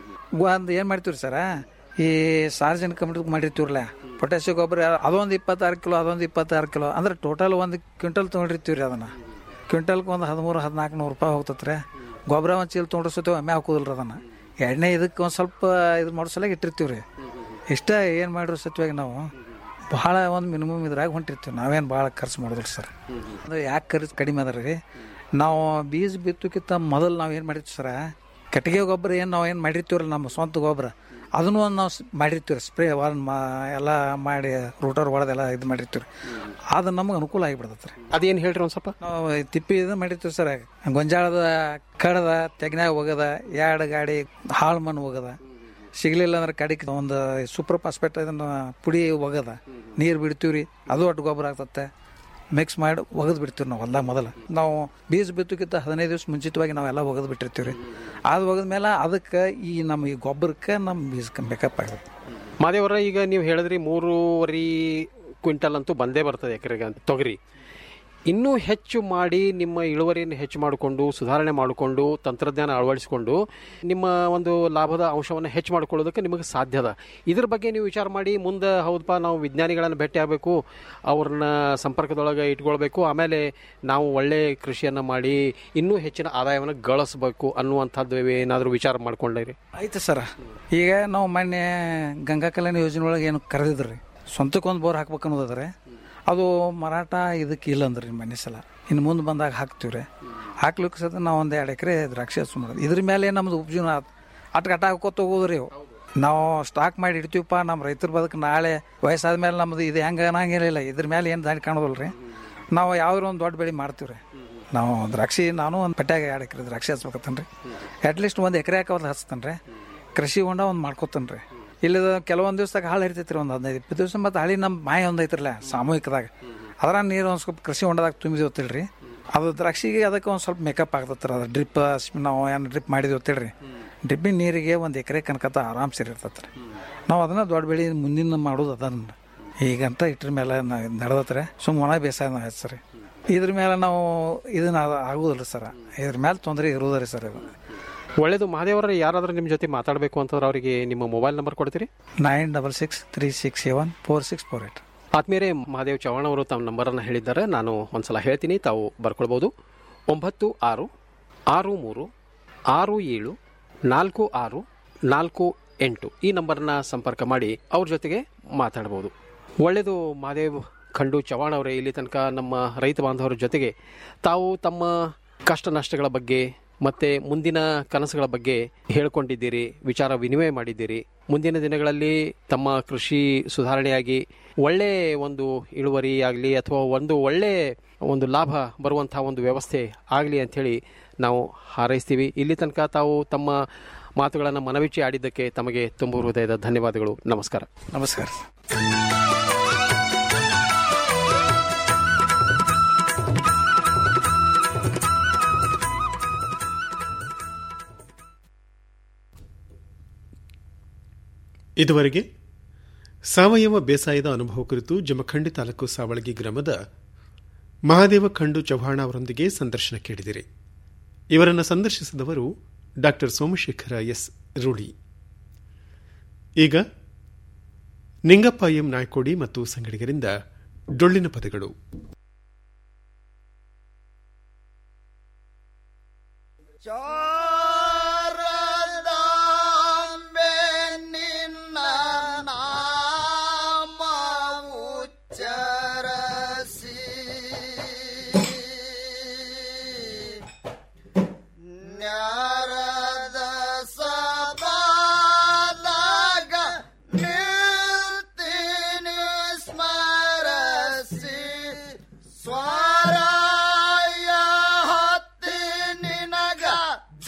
ಒಂದು ಏನು ಮಾಡ್ತೀವಿ ಸರ ಈ ಸಾರ್ವಜನಿಕ ಕಂಪ್ನಿ ಮಾಡಿರ್ತೀವ್ರಲ್ಲ ಪೊಟ್ಯಾಸಿಯಂ ಗೊಬ್ಬರ ಅದೊಂದು ಇಪ್ಪತ್ತಾರು ಕಿಲೋ ಅದೊಂದು ಇಪ್ಪತ್ತಾರು ಕಿಲೋ ಅಂದ್ರೆ ಟೋಟಲ್ ಒಂದು ಕ್ವಿಂಟಲ್ ತೊಗೊಂಡಿರ್ತೀವಿ ರೀ ಅದನ್ನು ಕ್ವಿಂಟಲ್ಗೆ ಒಂದು ಹದಿಮೂರು ಹದಿನಾಲ್ಕು ನೂರು ರೂಪಾಯಿ ಹೋಗ್ತತ್ರಿ ರೀ ಗೊಬ್ಬರ ಒಂದು ಚೀಲ ತೊಗೊಂಡಿರ್ಸೋತೀವಿ ಒಮ್ಮೆ ಹಾಕೋದಿಲ್ಲ ರೀ ಅದನ್ನು ಎಣ್ಣೆ ಇದಕ್ಕೆ ಒಂದು ಸ್ವಲ್ಪ ಇದು ಮಾಡೋ ಸಲ ಇಟ್ಟಿರ್ತೀವಿ ರೀ ಇಷ್ಟ ಏನು ಮಾಡಿರೋ ಸತ್ವಾಗಿ ನಾವು ಭಾಳ ಒಂದು ಮಿನಿಮಮ್ ಇದ್ರಾಗ ಹೊಂಟಿರ್ತೀವಿ ನಾವೇನು ಭಾಳ ಖರ್ಚು ಮಾಡೋದಿಲ್ಲ ಸರ್ ಅದು ಯಾಕೆ ಖರ್ಚು ಕಡಿಮೆ ಅದ ರೀ ನಾವು ಬೀಜ ಬಿತ್ತೋಕ್ಕಿಂತ ಮೊದಲು ನಾವು ಏನು ಮಾಡಿರ್ತೀವಿ ಸರ ಕಟ್ಟಿಗೆ ಗೊಬ್ಬರ ಏನು ನಾವು ಏನು ಮಾಡಿರ್ತೀವಲ್ಲ ನಮ್ಮ ಸ್ವಂತ ಗೊಬ್ಬರ ಅದನ್ನು ಒಂದು ನಾವು ಸ್- ಮಾಡಿರ್ತೀವಿ ಸ್ಪ್ರೇ ಒಂದು ಮಾ ಎಲ್ಲ ಮಾಡಿ ರೂಟರ್ ಹೊಡೆದೆಲ್ಲ ಇದು ಮಾಡಿರ್ತೀವಿ ಅದು ನಮಗೆ ಅನುಕೂಲ ಆಗಿಬಿಡ್ತೈತೆ ರೀ ಅದೇನು ಹೇಳ್ರಿ ಒಂದು ಸ್ವಲ್ಪ ನಾವು ತಿಪ್ಪಿ ಇದು ಮಾಡಿರ್ತೀವಿ ಸರ್ ಗೊಂಜಾಳದ ಕಡದ ತೆಗ್ನ್ಯಾಗ ಹೋಗದ ಎರಡು ಗಾಡಿ ಹಾಳು ಮಣ್ಣು ಹೋಗದ ಸಿಗ್ಲಿಲ್ಲ ಅಂದ್ರೆ ಕಡಿಗೆ ಒಂದು ಸೂಪರ್ ಫಾಸ್ಫೇಟ್ ಇದನ್ನ ಪುಡಿ ಒಗದ ನೀರು ಬಿಡ್ತೀವಿ ರೀ ಅದು ಒಟ್ಟು ಗೊಬ್ಬರ ಆಗ್ತತ್ತೆ ಮಿಕ್ಸ್ ಮಾಡಿ ಒಗದು ಬಿಡ್ತೀವಿ ನಾವು ಹೊಲ್ದಾಗ ಮೊದಲು ನಾವು ಬೀಜ ಬಿತ್ತೋಕ್ಕಿಂತ ಹದಿನೈದು ದಿವಸ ಮುಂಚಿತವಾಗಿ ನಾವೆಲ್ಲ ಒಗದು ಬಿಟ್ಟಿರ್ತೀವಿ ರೀ ಅದು ಒಗದ ಮೇಲೆ ಅದಕ್ಕೆ ಈ ನಮ್ಮ ಈ ಗೊಬ್ಬರಕ್ಕೆ ನಮ್ಮ ಬೀಜಕ್ಕೆ ಬೇಕಪ್ ಆಗುತ್ತೆ ಮಾದೇವರ ಈಗ ನೀವು ಹೇಳಿದ್ರಿ ಮೂರುವರೆ ಕ್ವಿಂಟಲ್ ಅಂತೂ ಬಂದೇ ಬರ್ತದೆ ಎಕರೆಗೆ ಅಂತ ತೊಗರಿ ಇನ್ನೂ ಹೆಚ್ಚು ಮಾಡಿ ನಿಮ್ಮ ಇಳುವರಿಯನ್ನು ಹೆಚ್ಚು ಮಾಡಿಕೊಂಡು ಸುಧಾರಣೆ ಮಾಡಿಕೊಂಡು ತಂತ್ರಜ್ಞಾನ ಅಳವಡಿಸಿಕೊಂಡು ನಿಮ್ಮ ಒಂದು ಲಾಭದ ಅಂಶವನ್ನು ಹೆಚ್ಚು ಮಾಡ್ಕೊಳ್ಳೋದಕ್ಕೆ ನಿಮಗೆ ಸಾಧ್ಯ ಅದ ಇದ್ರ ಬಗ್ಗೆ ನೀವು ವಿಚಾರ ಮಾಡಿ ಮುಂದೆ ಹೌದಪ್ಪ ನಾವು ವಿಜ್ಞಾನಿಗಳನ್ನು ಭೇಟಿ ಆಗಬೇಕು ಅವ್ರನ್ನ ಸಂಪರ್ಕದೊಳಗೆ ಇಟ್ಕೊಳ್ಬೇಕು ಆಮೇಲೆ ನಾವು ಒಳ್ಳೆ ಕೃಷಿಯನ್ನು ಮಾಡಿ ಇನ್ನೂ ಹೆಚ್ಚಿನ ಆದಾಯವನ್ನು ಗಳಿಸ್ಬೇಕು ಅನ್ನುವಂಥದ್ದು ಏನಾದರೂ ವಿಚಾರ ಮಾಡ್ಕೊಂಡಿರಿ ಆಯ್ತು ಸರ ಈಗ ನಾವು ಮೊನ್ನೆ ಗಂಗಾ ಕಲ್ಯಾಣ ಯೋಜನೆ ಒಳಗೆ ಏನು ಕರೆದಿದ್ರಿ ಸ್ವಂತಕ್ಕೊಂದು ಬೋರ್ ಹಾಕ್ಬೇಕು ಅನ್ನೋದಾದ್ರೆ ಅದು ಮರಾಠ ಇದಕ್ಕೆ ಇಲ್ಲ ಅಂದ್ರಿ ಮೊನ್ನೆ ಸಲ ಇನ್ನು ಮುಂದೆ ಬಂದಾಗ ಹಾಕ್ತೀವಿ ರೀ ಹಾಕ್ಲಿಕ್ಕೆ ಸತ ನಾವು ಒಂದು ಎರಡು ಎಕರೆ ದ್ರಾಕ್ಷಿ ಹಚ್ಚು ಮಾಡೋದು ಇದ್ರ ಮೇಲೆ ನಮ್ದು ಉಪಜೀವನ ಅಟ್ ಗಟ್ಟ ಹಾಕೋತ ಹೋಗೋದ್ರಿ ಅವು ನಾವು ಸ್ಟಾಕ್ ಮಾಡಿ ಇಡ್ತೀವಪ್ಪ ನಮ್ಮ ರೈತರ ಬದುಕು ನಾಳೆ ವಯಸ್ಸಾದ ಮೇಲೆ ನಮ್ದು ಇದು ಹೆಂಗೆ ಅನ್ನಂಗಿಲ್ಲ ಇದ್ರ ಮೇಲೆ ಏನು ದಾರಿ ಕಾಣೋದಿಲ್ಲ ರೀ ನಾವು ಯಾವ್ದಾರು ಒಂದು ದೊಡ್ಡ ಬೆಳೆ ಮಾಡ್ತೀವಿ ರೀ ನಾವು ದ್ರಾಕ್ಷಿ ನಾನು ಒಂದು ಪಟ್ಯಾಗ ಎರಡು ಎಕರೆ ದ್ರಾಕ್ಷಿ ಹಚ್ಬೇಕತ್ತೇನೆ ರೀ ಅಟ್ಲೀಸ್ಟ್ ಒಂದು ಎಕರೆ ಹಾಕೋದು ಹಚ್ತಾನೆ ರೀ ಕೃಷಿ ಹೊಂಡ ಒಂದು ಮಾಡ್ಕೊತಾನೆ ರೀ ಇಲ್ಲದ ಕೆಲವೊಂದು ದಿವ್ಸದಾಗ ಹಾಳು ಇರ್ತೈತಿ ರೀ ಒಂದು ಹದಿನೈದು ಇಪ್ಪತ್ತು ದಿವಸ ಮತ್ತು ಹಳಿ ನಮ್ಮ ಮಾಯ ಒಂದು ಐತ್ರಲ್ಲ ಸಾಮೂಹಿಕದಾಗ ಅದ್ರ ನೀರು ಒಂದು ಸ್ವಲ್ಪ ಕೃಷಿ ಹೊಂಡದಾಗ ತುಂಬಿದ್ವಿ ರೀ ಅದು ದ್ರಾಕ್ಷಿಗೆ ಅದಕ್ಕೆ ಒಂದು ಸ್ವಲ್ಪ ಮೇಕಪ್ ಆಗ್ತತ್ರಿ ಅದು ಡ್ರಿಪ್ ನಾವು ಏನು ಡ್ರಿಪ್ ಮಾಡಿದ್ವಿ ರೀ ಡ್ರಿಪ್ಪಿನ ನೀರಿಗೆ ಒಂದು ಎಕರೆ ಕನಕತ್ತ ಆರಾಮ್ ಸೇರಿ ಇರ್ತೈತೆ ರೀ ನಾವು ಅದನ್ನ ದೊಡ್ಡ ಬೆಳೆ ಮುಂದಿನ ಮಾಡೋದು ಅದನ್ನ ಈಗಂತ ಇಟ್ರ ಮೇಲೆ ನಡೆದತ್ರೆ ಸುಮ್ಮ ಒಣ ಬೇಸಾಯ ನಾವು ಹೆಸರಿ ಇದ್ರ ಮೇಲೆ ನಾವು ಇದನ್ನ ಆಗೋದಿಲ್ಲ ಸರ್ ಇದ್ರ ಮೇಲೆ ತೊಂದರೆ ಇರೋದ್ರಿ ಸರ್ ಇದು ಒಳ್ಳೇದು ಮಹಾದೇವರ ಯಾರಾದ್ರೂ ನಿಮ್ಮ ಜೊತೆ ಮಾತಾಡಬೇಕು ಅಂತಂದ್ರೆ ಅವರಿಗೆ ನಿಮ್ಮ ಮೊಬೈಲ್ ನಂಬರ್ ಕೊಡ್ತೀರಿ nine double six three six seven four six four eight ಆತ್ಮೀಯರೇ ಮಹಾದೇವ್ ಚವ್ಹಾಣ್ ಅವರು ತಮ್ಮ ನಂಬರನ್ನು ಹೇಳಿದ್ದಾರೆ ನಾನು ಒಂದ್ಸಲ ಹೇಳ್ತೀನಿ ತಾವು ಬರ್ಕೊಳ್ಬೋದು ಒಂಬತ್ತು ಆರು ಆರು ಮೂರು ಆರು ಏಳು ನಾಲ್ಕು ಆರು ನಾಲ್ಕು ಎಂಟು ಈ ನಂಬರ್ನ ಸಂಪರ್ಕ ಮಾಡಿ ಅವ್ರ ಜೊತೆಗೆ ಮಾತಾಡ್ಬೋದು ಒಳ್ಳೆಯದು ಮಹಾದೇವ್ ಖಂಡು ಚವ್ಹಾಣ್ ಅವರೇ ಇಲ್ಲಿ ತನಕ ನಮ್ಮ ರೈತ ಬಾಂಧವರ ಜೊತೆಗೆ ತಾವು ತಮ್ಮ ಕಷ್ಟ ನಷ್ಟಗಳ ಬಗ್ಗೆ ಮತ್ತೆ ಮುಂದಿನ ಕನಸುಗಳ ಬಗ್ಗೆ ಹೇಳ್ಕೊಂಡಿದ್ದೀರಿ ವಿಚಾರ ವಿನಿಮಯ ಮಾಡಿದ್ದೀರಿ ಮುಂದಿನ ದಿನಗಳಲ್ಲಿ ತಮ್ಮ ಕೃಷಿ ಸುಧಾರಣೆಯಾಗಿ ಒಳ್ಳೆ ಒಂದು ಇಳುವರಿ ಆಗಲಿ ಅಥವಾ ಒಂದು ಒಳ್ಳೆ ಒಂದು ಲಾಭ ಬರುವಂತಹ ಒಂದು ವ್ಯವಸ್ಥೆ ಆಗಲಿ ಅಂಥೇಳಿ ನಾವು ಹಾರೈಸ್ತೀವಿ ಇಲ್ಲಿ ತನಕ ತಾವು ತಮ್ಮ ಮಾತುಗಳನ್ನು ಮನವಿಚ್ಚಿ ಆಡಿದ್ದಕ್ಕೆ ತಮಗೆ ತುಂಬ ಹೃದಯದ ಧನ್ಯವಾದಗಳು ನಮಸ್ಕಾರ ನಮಸ್ಕಾರ ಇದುವರೆಗೆ ಸಾವಯವ ಬೇಸಾಯದ ಅನುಭವ ಕುರಿತು ಜಮಖಂಡಿ ತಾಲೂಕು ಸಾವಳಗಿ ಗ್ರಾಮದ ಮಹಾದೇವ ಖಂಡು ಚವ್ಹಾಣ ಅವರೊಂದಿಗೆ ಸಂದರ್ಶನ ಕೇಳಿದಿರಿ ಇವರನ್ನು ಸಂದರ್ಶಿಸಿದವರು ಡಾಕ್ಟರ್ ಸೋಮಶೇಖರ ಎಸ್ ರೂಢಿ ಈಗ ನಿಂಗಪ್ಪ ಎಂ ನಾಯ್ಕೋಡಿ ಮತ್ತು ಸಂಗಡಿಗರಿಂದ ಡೊಳ್ಳಿನ ಪದಗಳು ಶಾರದಾಂಬೆ ನಿನ್ನ ನಾಮ ಉಚ್ಚರಸಿ ನ್ಯಾರದ ಸಭಾದಾಗ ನಿಲ್ತೀನಿ ಸ್ಮರಸಿ ಸ್ವರಾಯ ಹತ್ತಿ ನಿನಗ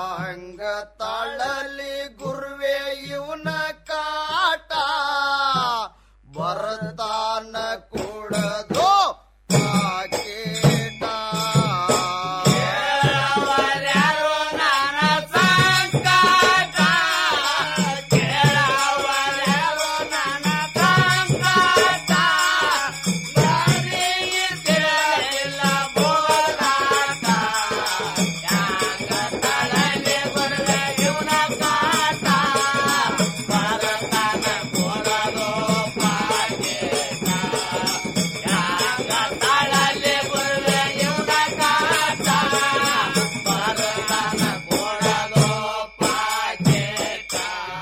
ಹಂಗ ತಾಳಲಿ ಗುರುವೆ ಇವನ ಕಾಟ ಬರತಾನ ಕೂಡದು ಪಾಕೇಟ ಕೇಳವರ್ಯಾರು ನನ್ನ ಸಂಕಟ ಕೇಳವರ್ಯಾರು ನನ್ನ ಸಂಕಟ ಬರೀ ತಿಳಿಲ್ಲ ಬೋರಾಟ ಯಾಂಗ ತಳಲಿ ಬರದೆ ಇವನ ಕಾಟ ಬರತಾನ ಕೊಡದು ಪಾಕೇಟ ಯಾಂಗ ತಾಳಲ್ಲಿ ಬರುವೆ ಇವನ ಕಾಟ ಬರತಾನ ಕೊಡದು ಪಾಕೇಟ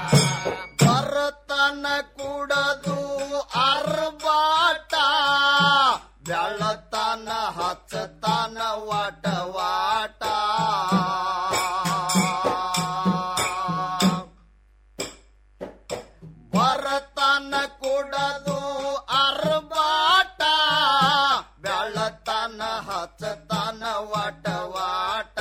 ಬರತನ ಕುಡದು ಅರ್ಬಾಟ ಬೆಳತನ ಹಚ್ಚತನ ವಾಟ ವಾಟ ಬರತನ ಕುಡದು ಅರ್ಬಾಟ ಬೆಳತನ ಹಚ್ಚತನ ವಾಟ ವಾಟ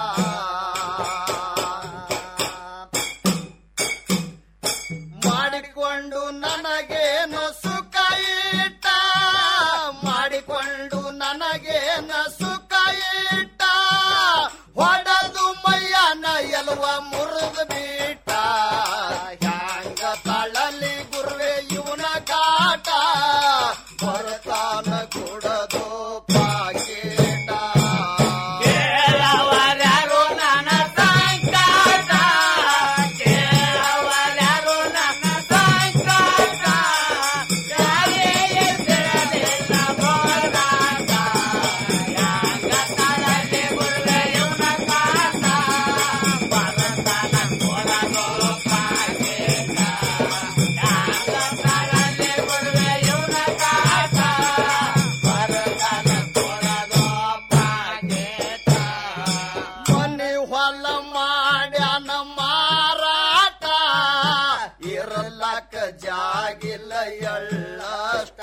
ಮಾಡಿಕೊಂಡು ನನಗೇನು ಸುಖ ಇಟ್ಟ ಮಾಡಿಕೊಂಡು ನನಗೇನು ಸುಖ ಇಟ್ಟ ಹೊಡೆದು ಮೈಯನ ಎಲುವ ಮುರಿದು ಬಿಟ್ಟ ಹ್ಯಾಂಗ ತಳಲಿ ಗುರುವೆ ಇವನ ಕಾಟ ಬರ್ತಾನ ಕೊಡದು ಪಾಕೇಟ ಕೇಳವರ್ಯಾರು ನನ್ನ ಸಂಕಟ ಕೇಳವರ್ಯಾರು ನನ್ನ ಸಂಕಟ ಯಾರೇ ಎದ್ದಿರಲಿಲ್ಲ ಬೋರಾಟ ಯಾಂಗ ತಳಲಿ ಗುರುವೆ ಇವನ ಕಾಟ ಬರತಾನ ಕೊಡದು ಪಾಕೇಟ ಯಾಂಗ ತಳಲಿ ಗುರುವೆ ಇವನ ಕಾಟ ಬರತಾನ ಕೊಡದು ಪಾಕೇಟ ಮನೆ ಹೊಲ ಮಾಡ್ಯಾನ ಮಾರಾಟ ಇರಲಕ್ಕ ಜಾಗಿಲ್ಲ ಎಳ್ಳಷ್ಟ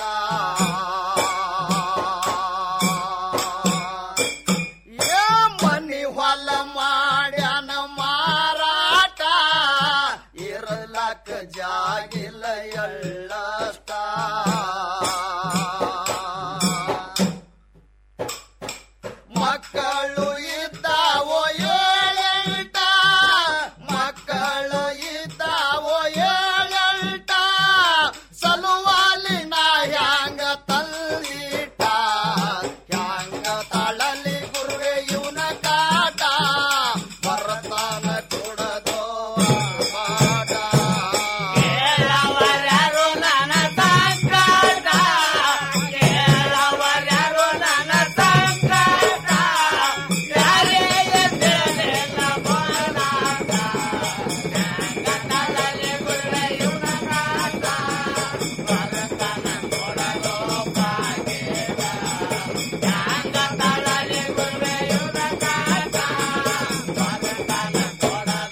ಏ ಮನೆ ಹೊಲ ಮಾಡ್ಯಾನ ಮಾರಾಟ ಇರಲಕ್ಕ ಜಾಗಿಲ್ಲ ಎಳ್ಳಷ್ಟ ಮಕ್ಕಳು ಇದ್ದಾವೋ ಏಳೆಂಟ ಮಕ್ಕಳು ಇದ್ದಾವೋ ಏಳೆಂಟ ಸಲುವಾಲಿ ನಾ ಹ್ಯಾಂಗ ತಲ್ಲಿಟ ಹ್ಯಾಂಗ ತಾಳಲಿ ಗುರುವೆ ಇವನ ಕಾಟ ಬರತಾನ ಕೊಡದೋ ಪಾಠ. ಕೇಳವರ್ಯಾರು ನನ್ನ ಸಂಕಟ ಕೇಳವರ್ಯಾರು ನನ್ನ ಸಂಕಟ ಯಾರೇ ಎದ್ದೇಳಿಲ್ಲ ಬೋರಾಟ ಗಂಟಲಲ್ಲಿ ಗುರುವೆ ಇವನ ಕಾಟ ಬರತನ ಕೊಡಲು ಪಾಕೇಟ ಯಾಂಗ ತಳಲಿ ಗುರುವೆ ಇವನ ಕಾಟ ಬರತನ ಕೊಡಲು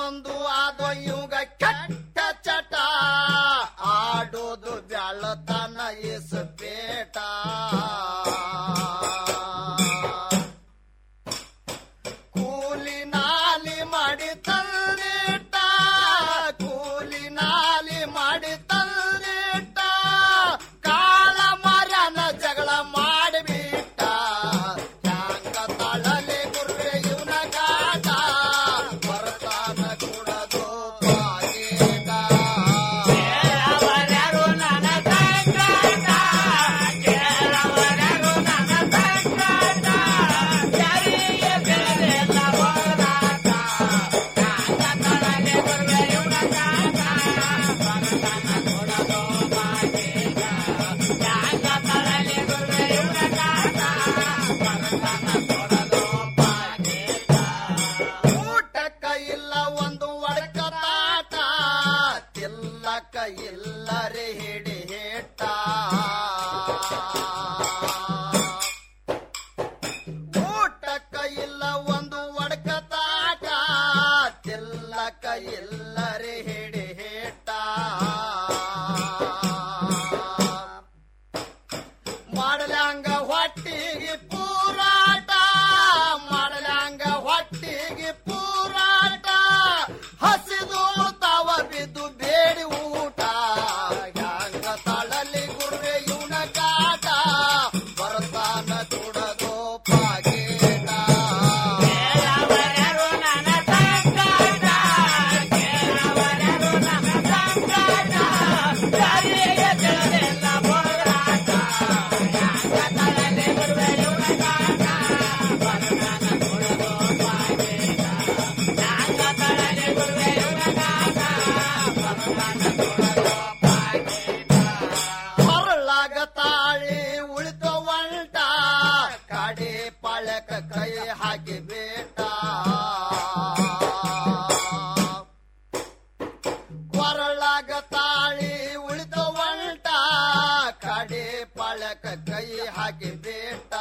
ಒಂದು ಆದೋ ಇವಾಗ ಕೆಟ್ಟ ಚಟ ಆಡೋದು ಬೆಳತನ ಇಸಪೇಟ ಕೂಲಿ ನಾಲಿ ಮಾಡಿ ತಂದಿಟ್ಟ ಕೂಲಿ ನಾಲಿ ಮಾಡಿ ತಂದಿಟ್ಟ ಕಾಳ ಮರನ ಜಗಳ ಮಾಡಿಬಿಟ್ಟ ಹ್ಯಾಂಗ ತಳಲಿ ಗುರುವೆ ಇವನ ಗಾಟ ಬರ್ತಾನ ಕುಡದು ಪಾಗೇಟ ಕೇಳವರ್ಯಾರು ನನ್ನ ಸಂಗಾಟ ಕೇಳವರ್ಯಾರು ನನ್ನ ಸಂಗಾಟ ಯಾರಿಗೆ ತಿಳಿದಿಲ್ಲ ಹೋರಾಟ ಹ್ಯಾಂಗ ತಳಲಿ ಗುರುವೆ ಇವನ ಗಾಟ ಬರ್ತಾನ ಕುಡದು ಪಾಗೇಟ ಹ್ಯಾಂಗ ತಳಲಿ ಗುರುವೆ ಇವನ ಗಾಟ ಬರ್ತಾನ ಕುಡದು ಪಾಗೇಟ ಊಟಕ್ಕ ಇಲ್ಲ ಒಂದು ಒಡಕ ತಾಟ ತಿಲ್ಲಕ ಇಲ್ಲರೆ ಹಿಡಿ ಹೇಟ ಊಟಕ್ಕ ಇಲ್ಲ ಒಂದು ಒಡಕ ತಾಟ ತಿಲ್ಲಕ ಇಲ್ಲರೆ ಹಿಡಿ ಹೇಟ ಮಾಡಲಂಗ ಹೊಟ್ಟಿಗೆ ಪೂರಾಟ ಮಾಡಲಂಗ ಹೊಟ್ಟಿಗೆ ಪೂರಾಟ ಹಸಿದು ತಾವ ಬಿದ್ದು ಬೇಡಿ ಊಟ ಹ್ಯಾಂಗ ತಳಲಿ ಗುರುವೆ ಇವನ ಕಾಟ ಬರ್ತಾನ ಕುಡದು ಪಾಗೇಟ ಕೇಳವರ್ಯಾರು ನನ್ನ ಸಂಗಾಟ ಕೇಳವರ್ಯಾರು ನನ್ನ ಸಂಗಾಟ ಯಾರಿಗೆ ತಿಳಿದಿಲ್ಲ ಹೋರಾಟ ಹ್ಯಾಂಗ ತಳಲಿ ಗುರುವೆ ಇವನ ಕಾಟ ಬರ್ತಾನ ಕುಡದು ಪಾಗೇಟ ಹ್ಯಾಂಗ ತಳಲಿ ಗುರುವೆ ಇವನ ಕಾಟ ಬರ್ತಾನ ಕುಡದು ಪಾಗೇಟ ಹೊರಳಾಗ ತಾಳಿ ಉಳಿತು ಒಂಟ ಕಾಡಿ ಪಾಳಕ ಕೈ ಹಾಕಿ ಬೇಟ ಕೊರಳಾಗ ತಾಳಿ ಉಳಿತು ಒಂಟ ಕಾಡಿ ಪಾಳಕ ಕೈ ಹಾಕಿ ಬೇಟ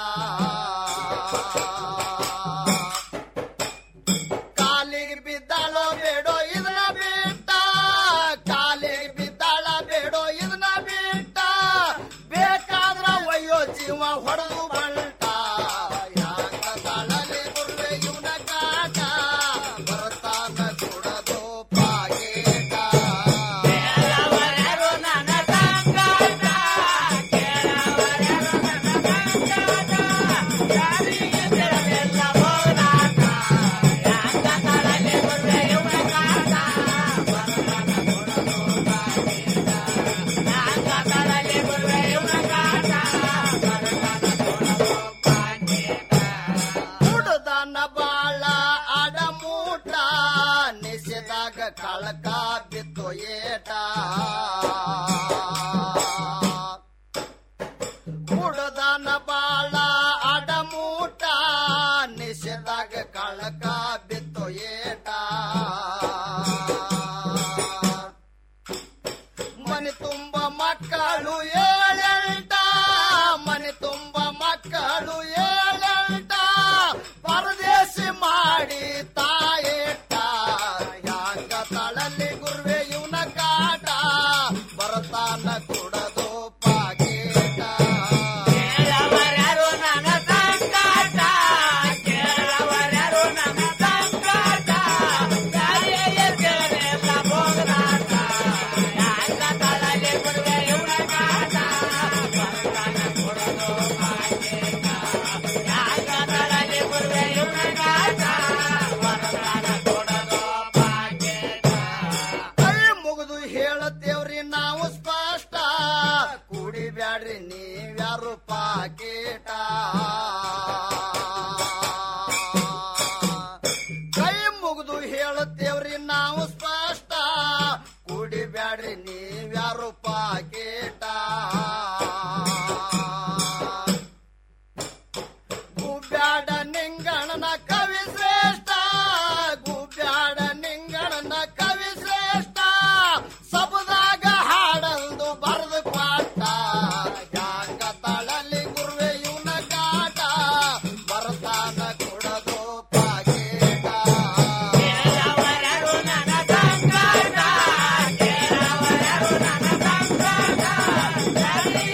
ಕಾಲಿಗೆ ಬಿದ್ದಾಳೋ ಬೇಡೋ ಇದನ್ನ ಬಿಟ್ಟ ಕಾಲಿಗೆ ಬಿದ್ದಾಳ ಬೇಡೋ ಇದನ್ನ ಬಿಟ್ಟ ಬೇಕಾದ್ರ ಒಯ್ಯೋ ಜೀವ ಹೊಡೆದು ಬಂಟ ಯಾಕ ತಾಳಲಿ ಗುರುವೆ ಇವನ ಕಾಟ ಬರ್ತಾನ ಕುಡದು ಪಾಗೇಟ ಕೇಳವರ್ಯಾರು ನನ್ನ ಸಂಗಾಟ ಕೇಳವರ್ಯಾರು ನನ್ನ ಸಂಗಾಟ ಯಾರಿಗೆ ತಿಳಿದಿಲ್ಲ ಹೋರಾಟ ಯಾಕ ತಾಳಲಿ ಗುರುವೆ ಇವನ ಕಾಟ ಬರ್ತಾನ ಕುಡದು ಪಾಗೇಟ ಯಾಕ ತಾಳಲಿ ಗುರುವೆ ಇವನ ಕಾಟ ಬರ್ತಾನ ಕುಡದು ಪಾಗೇಟ ಹುಡುದನ ಬಾಳ ಅಡ ಮೂಟ ನಿಸೆದಾಗ ಕಳಕ ಬಿತ್ತು ಏಟ ಹುಡುದನ ಬಾಳ ಅಡ ಮೂಟ ನಿಸೆದಾಗ ಕಳಕ ಬಿತ್ತು ಏಟ ಮನೆ ತುಂಬ ಮಕ್ಕಳು ಏಳೆಂಟ ಮನೆ ತುಂಬ ಮಕ್ಕಳು ಏಳೆಂಟ ಪರದೇಶಿ ಮಾಡಿ ತಾಯೇಟ ಹ್ಯಾಂಗ ತಳಲಿ ಗುರುವೆ ಇವನ ಕಾಟ ಬರ್ತಾನ ಕುಡದು ಪಾಗೇಟ ಕೇಳವರ್ಯಾರು ನನ್ನ ಸಂಗಾಟ ಕೇಳವರ್ಯಾರು ನನ್ನ ಸಂಗಾಟ ಯಾರಿಗೆ ತಿಳಿದಿಲ್ಲ ಹೋರಾಟ ಹ್ಯಾಂಗ ತಳಲಿ ಗುರುವೆ ಇವನ ಕಾಟ ಬರ್ತಾನ ಕುಡದು ಪಾಗೇಟ ಹ್ಯಾಂಗ ತಳಲಿ ಗುರುವೆ ಇವನ ಕಾಟ ಬರ್ತಾನ ಕುಡದು ಪಾಗೇಟ ಕೈ ಮುಗಿದು ಹೇಳತ್ತೇವ್ರಿ ನಾವು ಸ್ಪಷ್ಟ ಕುಡಿಬ್ಯಾಡ್ರಿ ನೀವ್ಯಾರು ಪಾಕೇಟ ಕೈ ಮುಗಿದು ಹೇಳತ್ತೇವ್ರಿ ನಾವು ಸ್ಪಷ್ಟ ಕುಡಿಬ್ಯಾಡ್ರಿ ನೀವ್ಯಾರು ಪಾಕೇಟ ಗುಬ್ಯಾಡ ನಿಂಗಣನ ಕವಿ ಶ್ರೇಷ್ಠ ಗುಬ್ಯಾಡ ನಿಂಗಣನ ಕವಿ ಶ್ರೇಷ್ಠ ಸಬದಾಗ ಹಾಡಲ್ದು ಬರೆದು ಪಾಠ ಹ್ಯಾಂಗ ತಳಲಿ ಗುರುವೆ ಇವನ ಕಾಟ ಬರ್ತಾನ ಕೊಡದು ಪಾಗೇಟ ಕೇಳವರ್ಯಾರು ನನ್ನ ಗಾಳಿ